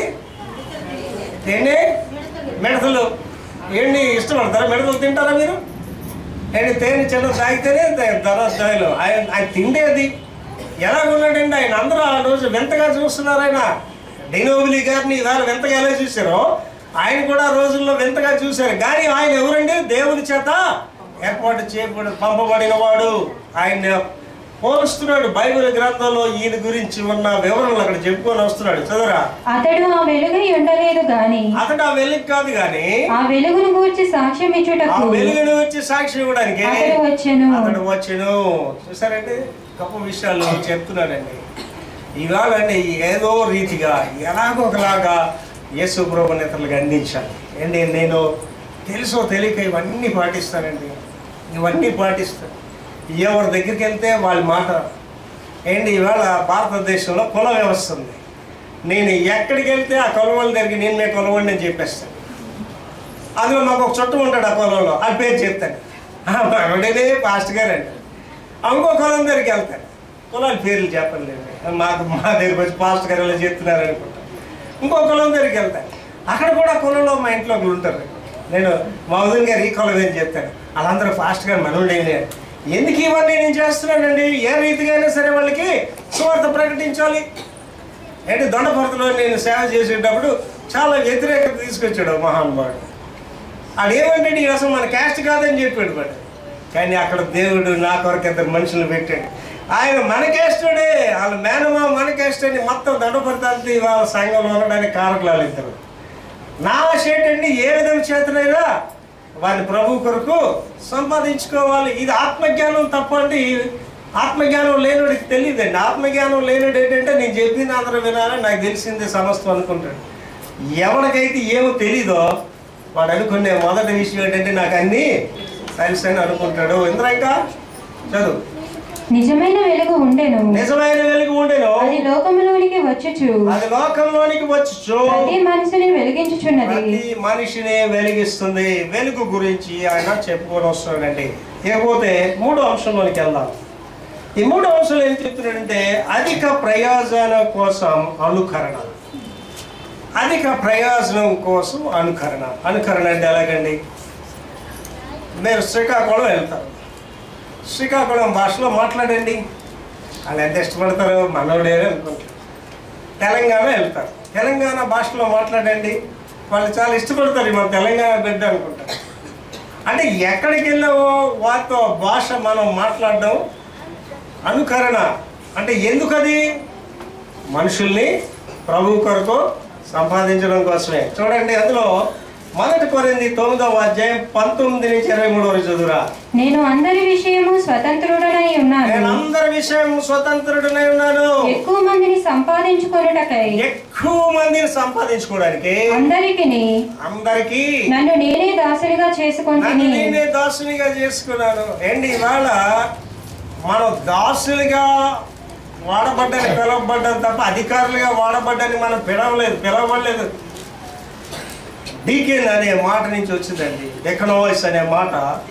తిండి మిడతలు ఏంటి ఇష్టపడతారా మిడతలు తింటారా మీరు ఏంటి తేనె చిన్న తాగితేనే ధర స్థాయిలో ఆయన ఆయన తిండేది ఎలా ఉన్నాడండి ఆయన అందరూ ఆ రోజు వింతగా చూస్తున్నారు ఆయన డైనోబిలి గారిని ఇవాళ వింతగా ఎలా చూశారో ఆయన కూడా ఆ రోజుల్లో వింతగా చూశారు కానీ ఆయన ఎవరండి దేవుని చేత ఏర్పాటు చేయబడి పంపబడిన వాడు ఆయన పోలుస్తున్నాడు బైబిల్ గ్రంథంలో ఈయన గురించి ఉన్న వివరణలు అక్కడ చెప్పుకొని వస్తున్నాడు చదువురా అతడు ఆ వెలుగై ఉండలేదు గాని అతడు ఆ వెలుగు కాదు కానీ ఆ వెలుగును గూర్చి సాక్ష్యం ఆ ఇచ్చుటకు వెలుగును వచ్చి సాక్షి ఇవ్వడానికి అతడు వచ్చెను అతడు వచ్చెను చూసారండి గొప్ప విషయాలు చెప్తున్నాడండి ఇవాళ అండి ఏదో రీతిగా ఎలాగో ఒకలాగా యేసు ప్రభు ఇతరులకు అందించాలి ఏంటి నేను తెలుసో తెలియక ఇవన్నీ పాటిస్తానండి ఇవన్నీ పాటిస్తాను ఎవరి దగ్గరికి వెళ్తే వాళ్ళ మాట ఏంటి ఇవాళ భారతదేశంలో కుల వ్యవస్థ ఉంది నేను ఎక్కడికి వెళ్తే ఆ కొలవాళ్ళ దగ్గరికి నేనే కొలవాడిని అని చెప్పేస్తాను అందులో మాకు ఒక చుట్టం ఉంటాడు ఆ పొలంలో ఆ పేరు చెప్తాను మనోడేనే పాస్ట్ గారు అంటారు ఇంకో కులం దగ్గరికి వెళ్తాను కులాల పేర్లు చెప్పలేండి మాకు మా దగ్గరికి వచ్చి పాస్ట్ గారు ఇలా చెప్తున్నారు అనుకుంటాను ఇంకో కులం దగ్గరికి వెళ్తాను అక్కడ కూడా కులంలో మా ఇంట్లో ఒకరు ఉంటారు నేను మా ఉదయం గారు ఈ కులం ఏం చెప్తాను వాళ్ళందరూ ఫాస్ట్ గా మనోడేనే ఎందుకు ఇవన్నీ నేను చేస్తున్నానండి ఏ రీతిగా అయినా సరే వాళ్ళకి సువార్త ప్రకటించాలి ఏంటి దొండపరతలో నేను సేవ చేసేటప్పుడు చాలా వ్యతిరేకత తీసుకొచ్చాడు మహానుభావుడు ఆడు ఏమంటే ఈ అసలు మన క్యాస్ట్ కాదని చెప్పాడు వాడు కానీ అక్కడ దేవుడు నా కొరకు ఇద్దరు మనుషులు పెట్టాడు ఆయన మన క్యాస్టుడే వాళ్ళ మేనమా మన క్యాస్ట్ అని మొత్తం దొండపరతాలి వాళ్ళ సంఘంలో ఉండడానికి కారకులాలు ఇద్దరు నా ఆశ ఏంటండి ఏ విధంగా చేతనైనా వారిని ప్రభు కొరకు సంపాదించుకోవాలి ఇది ఆత్మజ్ఞానం తప్పండి ఆత్మజ్ఞానం లేనుడికి తెలియదండి ఆత్మజ్ఞానం లేనుడు ఏంటంటే నేను చెప్పింది అందరూ వినాలని నాకు తెలిసిందే సమస్తం అనుకుంటాడు ఎవరికైతే ఏమో తెలీదో వాడు అనుకునే మొదటి విషయం ఏంటంటే నాకు అన్నీ తెలుసు అని అనుకుంటాడు ఇంద్ర ఇంకా చదువు నిజమైన వెలుగు ఉండెను నిజమైన వెలుగు ఉండేను అది లోకములోనికి వచ్చుచు అది లోకంలోనికి వచ్చు ప్రతి మనిషిని వెలిగించుచున్నది ప్రతి మనిషిని వెలిగిస్తుంది వెలుగు గురించి ఆయన చెప్పుకొని వస్తున్నాడండి ఇకపోతే మూడో అంశంలోనికి వెళ్దాం ఈ మూడో అంశంలో ఏం చెప్తున్నాడంటే అధిక ప్రయోజనం కోసం అనుకరణ అధిక ప్రయోజనం కోసం అనుకరణ అనుకరణ అంటే ఎలాగండి మీరు శ్రీకాకుళం వెళ్తారు శ్రీకాకుళం భాషలో మాట్లాడండి వాళ్ళు ఎంత ఇష్టపడతారు మనోడే అనుకుంటారు తెలంగాణ వెళ్తారు తెలంగాణ భాషలో మాట్లాడండి వాళ్ళు చాలా ఇష్టపడతారు మన తెలంగాణ బిడ్డ అనుకుంటారు అంటే ఎక్కడికి వెళ్ళావో వారితో భాష మనం మాట్లాడడం అనుకరణ అంటే ఎందుకది మనుషుల్ని ప్రభు కొరకు సంపాదించడం కోసమే చూడండి అందులో మొదటి కొరింది తొమ్మిదవ అధ్యాయం పంతొమ్మిది నుంచి ఇరవై మూడు వరకు చదువురా నేను అందరి విషయము స్వతంత్రుడనై నేను ఉన్నాను అందరి విషయం స్వతంత్రుడనై ఉన్నాను ఎక్కువ మందిని సంపాదించుకొనుటకై ఎక్కువ మందిని సంపాదించుకోవడానికి అందరికి అందరికీ నన్ను నేనే దాసునిగా చేసుకొని నన్ను నేనే దాసునిగా చేసుకున్నాను ఏంటి ఇవాళ మనం దాసులుగా వాడబడ్డని పిలవబడ్డాం తప్ప అధికారులుగా వాడబడ్డని మనం పిలవలేదు పిలవబడలేదు డీకెన్ అనే మాట నుంచి వచ్చిందండి ఎకనోవైస్ అనే మాట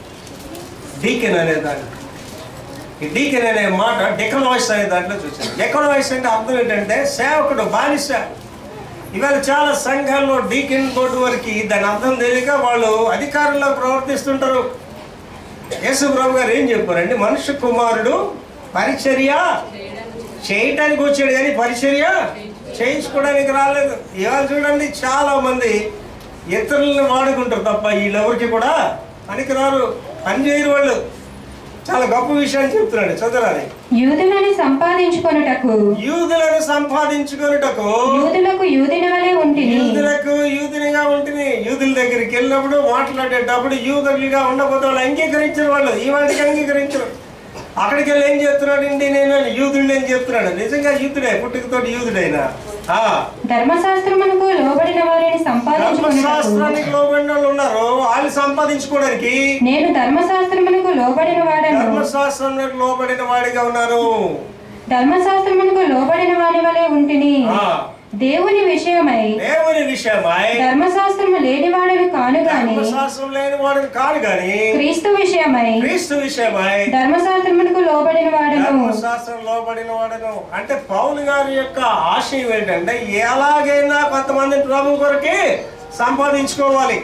డీకెన్ అనే దాన్ని ఈ డీకెన్ అనే మాట డెకనోవైస్ అనే దాంట్లో చూసాను డెకనోవైస్ అంటే అర్థం ఏంటంటే సేవకుడు బానిస ఇవాళ చాలా సంఘాల్లో డీకెన్ బోర్డు వరకు దాని అర్థం తెలియక వాళ్ళు అధికారంలో ప్రవర్తిస్తుంటారు యేసు ప్రభు గారు ఏం చెప్పారండి మనుష్య కుమారుడు పరిచర్య చేయటానికి వచ్చాడు కానీ పరిచర్య చేయించుకోవడానికి రాలేదు ఇవాళ చూడండి చాలా మంది ఇతరులను వాడుకుంటారు తప్ప వీళ్ళెవరికి కూడా పనికిరారు పని చేయరు వాళ్ళు చాలా గొప్ప విషయాన్ని చెప్తున్నాడు చదువురాలి యూదులను సంపాదించుకొనుటకు యూదులను సంపాదించుకొనుటకు యూదులకు యూదిని వలె ఉంటిని యూదులకు యూదునిగా ఉంటుంది యూదుల దగ్గరికి వెళ్ళినప్పుడు మాట్లాడేటప్పుడు యూదులుగా ఉండకపోతే వాళ్ళు అంగీకరించరు వాళ్ళు ఈ వాటికి అంగీకరించరు అక్కడికి వెళ్ళి ఏం చెప్తున్నాడు అండి నేను యూదుడిని అని చెప్తున్నాడు నిజంగా యూదుడే పుట్టుకతోటి యూదుడైనా ఆ ధర్మశాస్త్రమునకు లోబడిన వారిని సంపాదించుకొనుటకు ధర్మశాస్త్రానికి లోబడిన వాళ్ళు ఉన్నారు వాళ్ళు సంపాదించుకోవడానికి నేను ధర్మశాస్త్రమునకు లోబడిన వాడను ధర్మశాస్త్రానికి లోబడిన వాడిగా ఉన్నారు ధర్మశాస్త్రమునకు లోబడిన వాని వలె ఉంటిని ఆ దేవుని విషయమై దేవుని విషయమై ధర్మశాస్త్రము లేనివాడను కాను గాని ధర్మశాస్త్రం లేని వాడిని కాదు కానీ క్రీస్తు విషయమై క్రీస్తు విషయమై ధర్మశాస్త్రమునకు లోబడిన వాడను ధర్మశాస్త్రం లోబడిన వాడను అంటే పౌలు గారి యొక్క ఆశయం ఏంటంటే ఎలాగైనా కొంతమందిని ప్రభు కొరకే సంపాదించుకోవాలి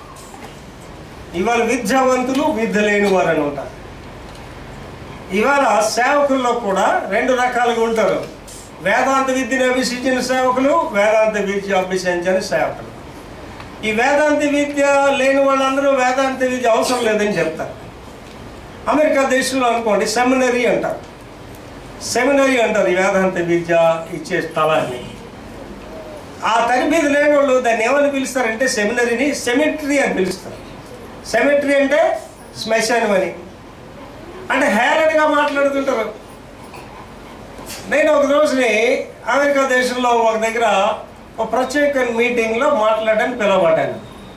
ఇవాళ విద్యావంతులు విద్య లేని వారు అని ఉంటారు ఇవాళ సేవకుల్లో కూడా రెండు రకాలుగా ఉంటారు వేదాంత విద్యను అభ్యసించిన సేవకులు వేదాంత విద్య అభ్యసించిన సేవకులు ఈ వేదాంత విద్య లేని వాళ్ళందరూ వేదాంత విద్య అవసరం లేదని చెప్తారు అమెరికా దేశంలో అనుకోండి సెమినరీ అంటారు సెమినరీ అంటారు ఈ వేదాంత విద్య ఇచ్చే స్థలాన్ని ఆ తరబీదు లేని వాళ్ళు దాన్ని ఏమని పిలుస్తారంటే సెమినరీని సెమిట్రీ అని పిలుస్తారు సెమిట్రీ అంటే శ్మశానం అని అంటే హేళనగా మాట్లాడుతుంటారు నేను ఒక రోజుని అమెరికా దేశంలో ఒక దగ్గర ఒక ప్రత్యేక మీటింగ్లో మాట్లాడడానికి పిలవబడ్డాను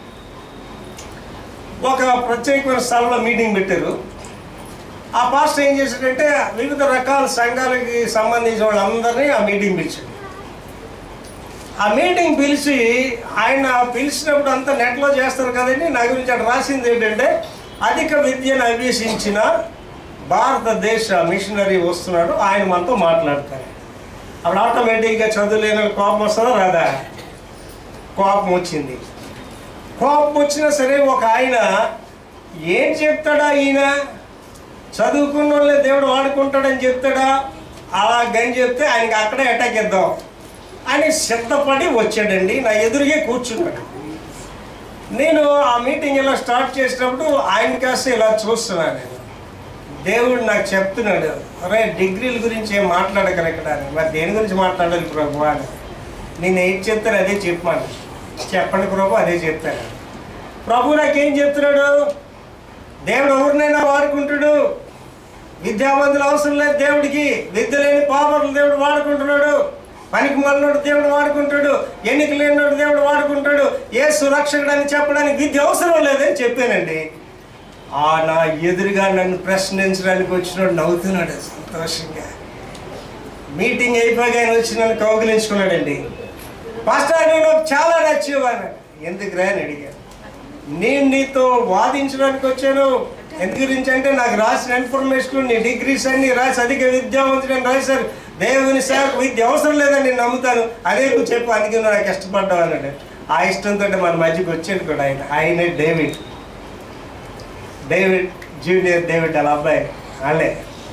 ఒక ప్రత్యేకమైన స్థలంలో మీటింగ్ పెట్టారు ఆ పాస్టర్ ఏం చేశాడంటే వివిధ రకాల సంఘాలకి సంబంధించిన వాళ్ళందరినీ ఆ మీటింగ్ పిలిచాడు ఆ మీటింగ్ పిలిచి ఆయన పిలిచినప్పుడు అంతా నెట్లో చేస్తారు కదండి నా గురించి అక్కడ రాసింది ఏంటంటే అధిక విద్యను అభ్యసించిన భారతదేశ మిషనరీ వస్తున్నాడు ఆయన మనతో మాట్లాడతారు అప్పుడు ఆటోమేటిక్గా చదువులేని వాళ్ళకి కోపం వస్తుందా రాదా కోపం వచ్చింది కోపం వచ్చినా సరే ఒక ఆయన ఏం చెప్తాడా ఈయన చదువుకున్న వాళ్ళే దేవుడు వాడుకుంటాడని చెప్తాడా అలాగని చెప్తే ఆయనకి అక్కడే అటాక్ ఇద్దాం అని సిద్ధపడి వచ్చాడండి నా ఎదురుగే కూర్చున్నాడు నేను ఆ మీటింగ్ ఇలా స్టార్ట్ చేసినప్పుడు ఆయన కాస్త ఇలా చూస్తున్నాను నేను దేవుడు నాకు చెప్తున్నాడు అరే డిగ్రీల గురించి ఏం మాట్లాడగల ఇక్కడ అని. మరి దేని గురించి మాట్లాడాలి ప్రభు అని నేను ఏం చెప్తాను అదే చెప్పాను చెప్పండి ప్రభు అదే చెప్తాను ప్రభు నాకేం చెప్తున్నాడు దేవుడు ఎవరినైనా వాడుకుంటాడు విద్యావంతులు అవసరం లేదు దేవుడికి విద్య లేని పాపలు దేవుడు వాడుకుంటున్నాడు పనికి మళ్ళోడు దేవుడు వాడుకుంటాడు ఎన్నిక లేనివాడు దేవుడు వాడుకుంటాడు ఏ సురక్షకుడు అని చెప్పడానికి విద్య అవసరం లేదని చెప్పానండి ఆ నా ఎదురుగా నన్ను ప్రశ్నించడానికి వచ్చినాడు నవ్వుతున్నాడు సంతోషంగా మీటింగ్ అయిపోయాక ఆయన వచ్చి నన్ను కౌగిలించుకున్నాడండి పాస్టర్ నువ్వు నాకు చాలా నచ్చేవాడు ఎందుకు రా అని అడిగాను నేను నీతో వాదించడానికి వచ్చాను ఎందు గురించి అంటే నాకు రాసిన ఇన్ఫర్మేషన్ నీ డిగ్రీస్ అన్ని రాసి అధిక విద్యావంతుడని రాశారు దేవుని సేవకు విద్య అవసరం లేదని నేను నమ్ముతాను అదే నువ్వు చెప్పు అందుకే నువ్వు నాకు ఇష్టపడ్డావు అన్నాడు ఆ ఇష్టంతో మన మధ్యకి వచ్చాడు కూడా ఆయన ఆయనే డేవిడ్ డేవిడ్ జూనియర్ డేవిడ్ అలా అబ్బాయి వాళ్ళే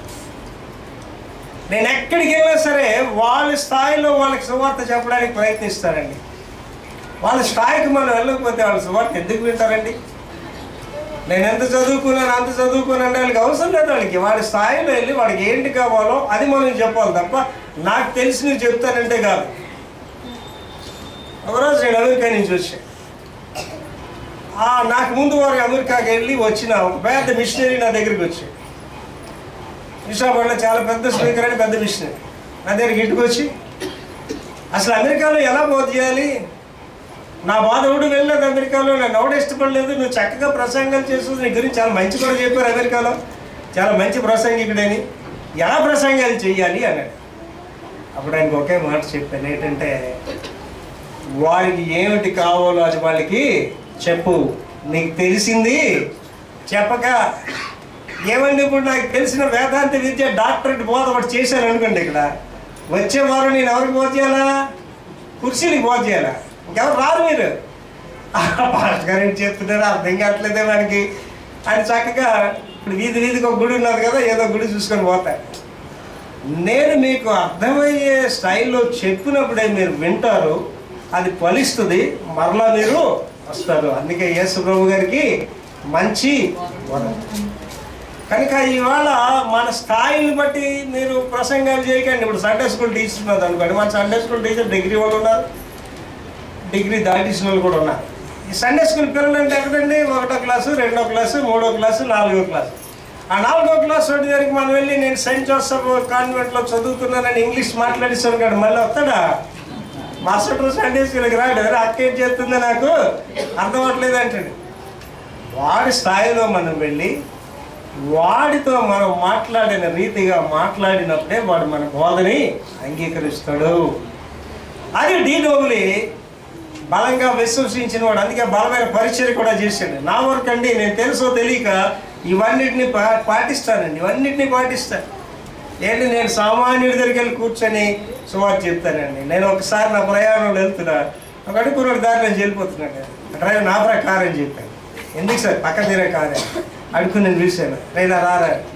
నేను ఎక్కడికి వెళ్ళినా సరే వాళ్ళ స్థాయిలో వాళ్ళకి సువార్త చెప్పడానికి ప్రయత్నిస్తారండి వాళ్ళ స్థాయికి మనం వెళ్ళకపోతే వాళ్ళ సువార్త ఎందుకు వింటారండి నేను ఎంత చదువుకున్నాను అంత చదువుకున్నాను వాళ్ళకి అవసరం లేదు వాళ్ళకి వాడి స్థాయిలో వెళ్ళి వాడికి ఏంటి కావాలో అది మనం చెప్పాలి తప్ప నాకు తెలిసి నువ్వు చెప్తానంటే కాదు ఒకరోజు నేను అమెరికా నుంచి వచ్చాను ఆ, నాకు ముందు వారు అమెరికాకి వెళ్ళి వచ్చిన ఒక పెద్ద మిషనరీ నా దగ్గరికి వచ్చాడు విశాఖపట్నంలో చాలా పెద్ద స్పీకర్ అని పెద్ద మిషనరీ నా దగ్గరికి ఇంటికి వచ్చి అసలు అమెరికాలో ఎలా బోధ చేయాలి నా బాధ ఎవడు వెళ్ళలేదు అమెరికాలో నన్ను ఎవడు ఇష్టపడలేదు నువ్వు చక్కగా ప్రసంగాలు చేస్తుంది నీ గురించి చాలా మంచి కూడా చెప్పారు అమెరికాలో చాలా మంచి ప్రసంగికుడని ఎలా ప్రసంగాలు చేయాలి అన్నాడు అప్పుడు ఆయనకు ఒకే మాట చెప్పాను ఏంటంటే వారికి ఏమిటి కావాలో అది వాళ్ళకి చెప్పు నీకు తెలిసింది చెప్పక ఏమండి ఇప్పుడు నాకు తెలిసిన వేదాంత విద్య డాక్టరేట్ బోధ ఒకటి చేశాను అనుకోండి ఇక్కడ వచ్చే వారం నేను ఎవరికి బోధ చేయాలా కుర్చీలకు బోధ చేయాలా ఇంకెవరు రారు మీరు పాస్టర్ గారు ఏం చెప్తున్నారు అర్థం కావట్లేదే మనకి అని చక్కగా ఇప్పుడు వీధి వీధికి ఒక గుడి ఉన్నది కదా ఏదో గుడి చూసుకొని పోతారు నేను మీకు అర్థమయ్యే స్టైల్లో చెప్పినప్పుడే మీరు వింటారు అది ఫలిస్తుంది మరలా మీరు వస్తారు అందుకే యేసు ప్రభు గారికి మంచి వరం కనుక ఇవాళ మన స్థాయిని బట్టి మీరు ప్రసంగాలు చేయకండి ఇప్పుడు సండే స్కూల్ టీచర్ ఉన్నది అనుకోండి మన సండే స్కూల్ టీచర్ డిగ్రీ వాళ్ళు ఉన్నారు డిగ్రీ దాటిసిన వాళ్ళు కూడా ఉన్నారు ఈ సండే స్కూల్ పిల్లలు అంటే ఎక్కడండి ఒకటో క్లాసు రెండో క్లాసు మూడో క్లాసు నాలుగో క్లాసు ఆ నాలుగో క్లాస్ వాడి దగ్గరికి మనం వెళ్ళి నేను సెయింట్ జోసఫ్ కాన్వెంట్లో చదువుతున్నానని ఇంగ్లీష్ మాట్లాడిస్తాను కదా మళ్ళీ వస్తాడా మాస్టర్ సండే స్కూల్కి రాడు "అరే, అక్క ఏం చేస్తుందో నాకు అర్థం అవ్వట్లేదు అంటాడు వాడి స్థాయిలో మనం వెళ్ళి వాడితో మనం మాట్లాడిన రీతిగా మాట్లాడినప్పుడే వాడు మన బోధని అంగీకరిస్తాడు అది డీ డోగులి బలంగా విశ్వసించిన వాడు అందుకే బలమైన పరిచయం కూడా చేశాడు నా వరకు అండి నేను తెలుసో తెలియక ఇవన్నిటిని పా పాటిస్తానండి ఇవన్నిటిని పాటిస్తాను ఏంటి నేను సామాన్యుడి దగ్గరికి వెళ్ళి కూర్చొని సుమారు చెప్తానండి నేను ఒకసారి నా ప్రయాణంలో వెళ్తున్నా ఒక అడుగుకున్న దారి నేను వెళ్ళిపోతున్నాను డ్రైవర్ నా ప్రకారం చెప్పాను ఎందుకు సార్ పక్క తీరే కాదే అడుగు నేను పిలిచాను రైనా రారా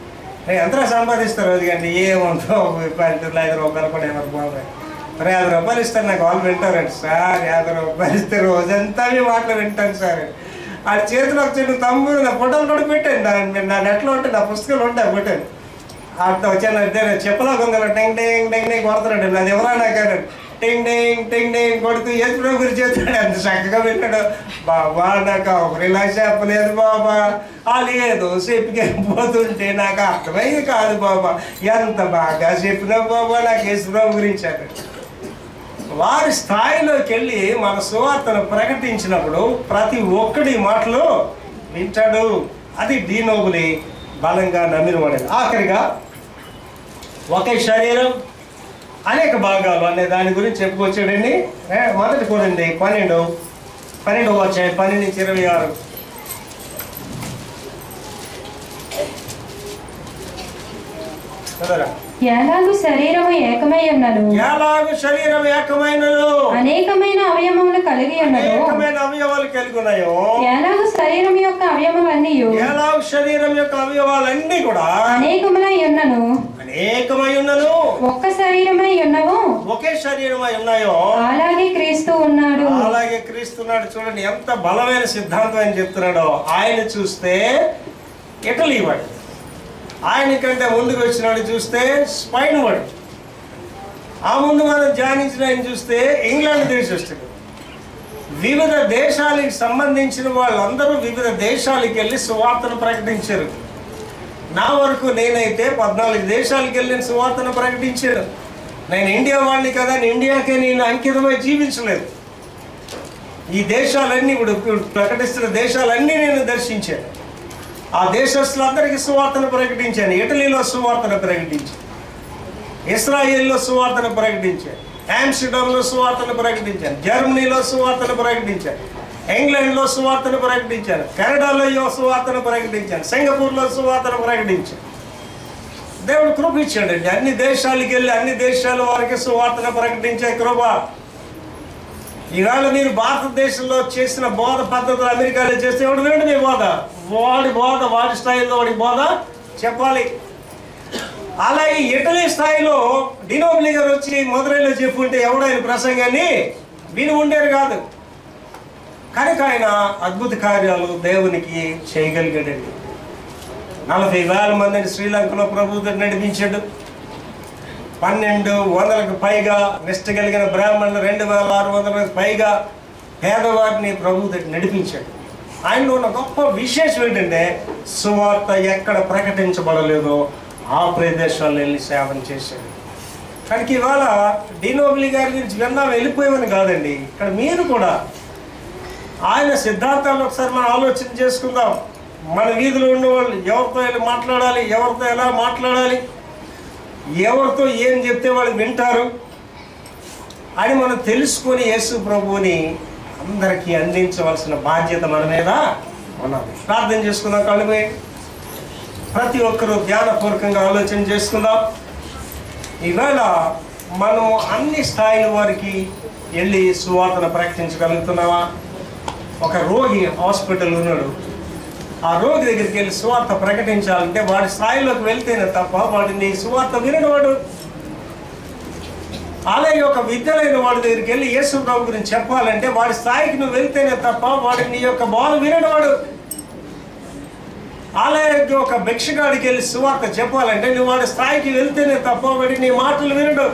"ఏ, ఎంతలో సంపాదిస్తారు రోజు కానీ ఏముందో పల్లెటూరులో ఐదు రూపాయలు కూడా ఏమో బాబాయ్ మరి యాభై రూపాయలు ఇస్తారు నాకు వాళ్ళు వింటారండి సార్ యాభై రూపాయలు ఇస్తే రోజంతా మీ మాటలు వింటాను సార్ ఆ చేతిలో ఒక చిన్న తమ్ముడు నా ఫోటోలు కూడా పెట్టాను దాని మీద నా నెట్లో ఉంటే నా పుస్తకాలు ఉంటాయి పెట్టాను అంత వచ్చాను అదే చెప్పలా గొంగలు టెంగ్ టెంగ్ టెంగ్ టెంగ్ కొడుతున్నాడు అది ఎవరా నాకు టింగ్ టింగ్ టింగ్ టింగ్ కొడుతూ ఎప్పుడు గురి చేస్తాడు అంత చక్కగా వింటాడు బాబా నాకు ఒకరిలా చెప్పలేదు బాబా ఆ లేదు చెప్పికి పోతుంటే నాకు అర్థమైంది కాదు బాబా ఎంత బాగా చెప్పినావు బాబా నాకు యేసుప్రభు గురించి అన్నాడు వారి స్థాయిలోకి వెళ్ళి మన సువార్తను ప్రకటించినప్పుడు ప్రతి ఒక్కడి మాటలు వింటాడు అది డీనోబులి బలంగా నమ్మినవాడు ఆఖరిగా ఒకే శరీరం అనేక భాగాలు అనే దాని గురించి చెప్పుకొచ్చాడండి ఏ, మొదటి కూడండి పన్నెండు పన్నెండు వచ్చాయి పన్నెండు నుంచి ఇరవై ఆరు చదవరా. ఎలాగు శరీరము ఏకమై ఉన్నదు ఎలాగు శరీరం ఏకమైనదో అనేకమైన అవయవములు కలిగి ఉన్నదు అనేకమైన అవయవాలు కలిగి ఉన్నాయో ఎలాగు శరీరం యొక్క అవయవములన్నీ ఎలాగు శరీరం యొక్క అవయవాలన్నీ కూడా అనేకములై ఉన్నను అనేకమై ఉన్నను ఒక్క శరీరమై ఉన్నవు ఒకే శరీరమై ఉన్నాయో అలాగే క్రీస్తు ఉన్నాడు అలాగే క్రీస్తున్నాడు చూడండి ఎంత బలమైన సిద్ధాంతం అని చెప్తున్నాడో ఆయన చూస్తే ఇటలీ వాడు ఆయన కంటే ముందుకు వచ్చినాడు చూస్తే స్పైన్ వాడు ఆ ముందు మనం ధ్యానించిన ఆయన చూస్తే ఇంగ్లాండ్ దేశస్తుడు వివిధ దేశాలకు సంబంధించిన వాళ్ళందరూ వివిధ దేశాలకు వెళ్ళి సువార్తను ప్రకటించారు నా వరకు నేనైతే పద్నాలుగు దేశాలకు వెళ్ళిన సువార్తను ప్రకటించాను నేను ఇండియా వాడిని కదా నేను ఇండియాకే నేను అంకితమై జీవించలేదు ఈ దేశాలన్నీ ఇప్పుడు ఇప్పుడు ప్రకటిస్తున్న దేశాలన్నీ నేను దర్శించాను ఆ దేశస్తులందరికీ సువార్తను ప్రకటించాను ఇటలీలో సువార్తను ప్రకటించాను ఇస్రాయేల్లో సువార్తను ప్రకటించాను ఆమ్స్టర్డామ్లో సువార్తను ప్రకటించాను జర్మనీలో సువార్తను ప్రకటించాను ఇంగ్లాండ్లో సువార్తను ప్రకటించాను కెనడాలో ఈ సువార్తను ప్రకటించాను సింగపూర్లో సువార్తను ప్రకటించాను దేవుడు కృప ఇచ్చాడండి అన్ని దేశాలకు వెళ్ళి అన్ని దేశాల వారికి సువార్తను ప్రకటించే కృప ఈవేళ మీరు భారతదేశంలో చేసిన బోధ పద్ధతులు అమెరికాలో చేస్తే ఎవడు వినడు మీ బోధ వాడి బోధ వాడి స్థాయిలో వాడి బోధ చెప్పాలి అలాగే ఇటలీ స్థాయిలో డినోబ్లి గారు వచ్చి మదురైలో చెప్పుంటే ఎవడైన ప్రసంగాన్ని విని ఉండేది కాదు కనుక ఆయన అద్భుత కార్యాలు దేవునికి చేయగలిగాడండి నలభై వేల మందిని శ్రీలంకలో ప్రభుత్వం నడిపించాడు పన్నెండు వందలకు పైగా నిష్ట కలిగిన బ్రాహ్మణులు రెండు వేల ఆరు వందలకు పైగా పేదవారిని ప్రభు దగ్గర నడిపించాడు ఆయనలో ఉన్న గొప్ప విశేషం ఏంటంటే సువార్త ఎక్కడ ప్రకటించబడలేదో ఆ ప్రదేశాల్లో వెళ్ళి సేవన చేశాడు కనుక ఇవాళ డినోబిలి గారి గురించి విన్నాం వెళ్ళిపోయామని కాదండి ఇక్కడ మీరు కూడా ఆయన సిద్ధాంతాలు ఒకసారి మనం ఆలోచన చేసుకుందాం మన వీధిలో ఉన్నవాళ్ళు ఎవరితో వెళ్ళి మాట్లాడాలి ఎవరితో ఎలా మాట్లాడాలి ఎవరితో ఏం చెప్తే వాళ్ళు వింటారు అని మనం తెలుసుకొని యేసు ప్రభువుని అందరికీ అందించవలసిన బాధ్యత మన మీద ఉన్నది ప్రార్థన చేసుకుందాం కళ్ళు మూయి. ప్రతి ఒక్కరూ ధ్యానపూర్వకంగా ఆలోచన చేసుకుందాం ఈవేళ మనం అన్ని స్థాయిల వారికి వెళ్ళి సువార్తను ప్రకటించగలుగుతున్నావా ఒక రోగి హాస్పిటల్ ఉన్నాడు ఆ రోగి దగ్గరికి వెళ్ళి సువార్త ప్రకటించాలంటే వాడి స్థాయిలోకి వెళ్తేనే తప్ప వాడిని సువార్త వినడవాడు అలాగే ఒక విద్యలైన వాడి దగ్గరికి వెళ్ళి యేసు ప్రభు గురించి చెప్పాలంటే వాడి స్థాయికి నువ్వు వెళ్తేనే తప్ప వాడి నీ యొక్క బాధ వినడవాడు అలాగే ఒక భిక్షగాడికి వెళ్ళి సువార్త చెప్పాలంటే నువ్వు వాడి స్థాయికి వెళ్తేనే తప్ప వాడి నీ మాటలు వినడు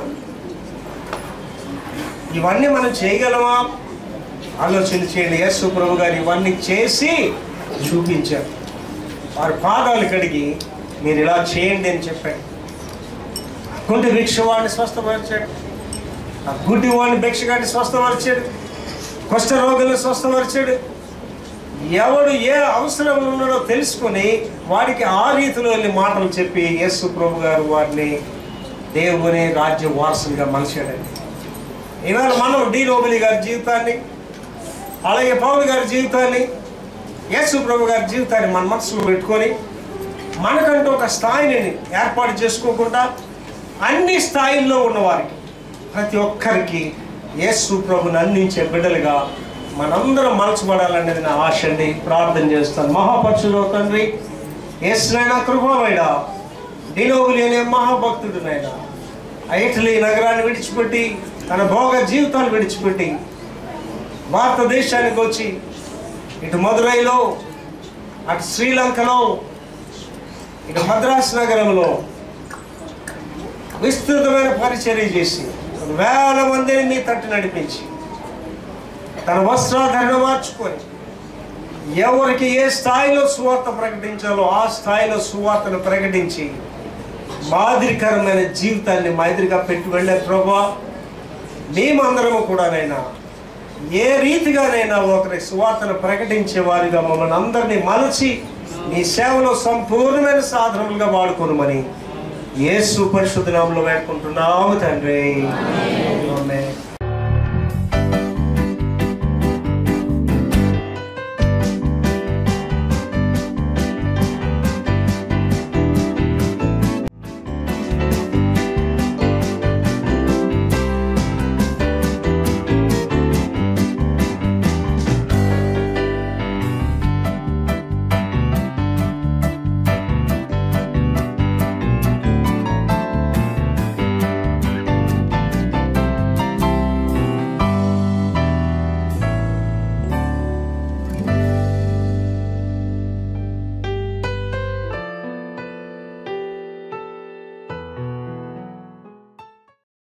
ఇవన్నీ మనం చేయగలమా ఆలోచన చేయండి యేసు ప్రభు గారు ఇవన్నీ చేసి చూపించారు వారి పాదాలు కడిగి మీరు ఇలా చేయండి అని చెప్పాడు కుంటి భిక్ష వాడిని స్వస్థపరిచాడు ఆ గుడ్డి వాడిని భిక్షగాడిని స్వస్థపరిచాడు కుష్ఠ రోగులను స్వస్థపరిచాడు ఎవడు ఏ అవసరంలో ఉన్నాడో తెలుసుకొని వాడికి ఆ రీతిలో వెళ్ళి మాటలు చెప్పి యేసు ప్రభు గారు వారిని దేవుని రాజ్య వారసులుగా మలిచాడండి ఇవాళ మనం డి నోబిలి గారి జీవితాన్ని అలాగే పౌల్ గారి జీవితాన్ని యేసు ప్రభు గారి జీవితాన్ని మన మనసులో పెట్టుకొని మనకంటూ ఒక స్థాయిని ఏర్పాటు చేసుకోకుండా అన్ని స్థాయిల్లో ఉన్నవారికి ప్రతి ఒక్కరికి యేసు ప్రభుని అందించే బిడ్డలుగా మనందరం మలచబడాలనేది నా ఆశ అండి ప్రార్థన చేస్తాను మహాపక్షులో తండ్రి యేసునైనా కృపమైనా డినోబులి అనే మహాభక్తుడు నాయన ఆ ఇటలీ నగరాన్ని విడిచిపెట్టి తన భోగ జీవితాలు విడిచిపెట్టి భారతదేశానికి వచ్చి ఇటు మదురైలో అటు శ్రీలంకలో ఇటు మద్రాసు నగరంలో విస్తృతమైన పరిచర్య చేసి వేల మందిని మీ తట్టు నడిపించి తన వస్త్రాధరణ మార్చుకొని ఎవరికి ఏ స్థాయిలో సువార్త ప్రకటించాలో ఆ స్థాయిలో సువార్తను ప్రకటించి మాదిరికరమైన జీవితాన్ని మాదిరిగా పెట్టి వెళ్ళే ప్రభా మేమందరము కూడానైనా ఏ రీతిగానైనా ఒకరి సువార్తను ప్రకటించే వారిగా మమ్మల్ని అందరినీ మలచి నీ సేవలో సంపూర్ణమైన సాధనలుగా వాడుకోనమని యేసు పరిశుద్ధ నామంలో వేడుకుంటున్నాము తండ్రి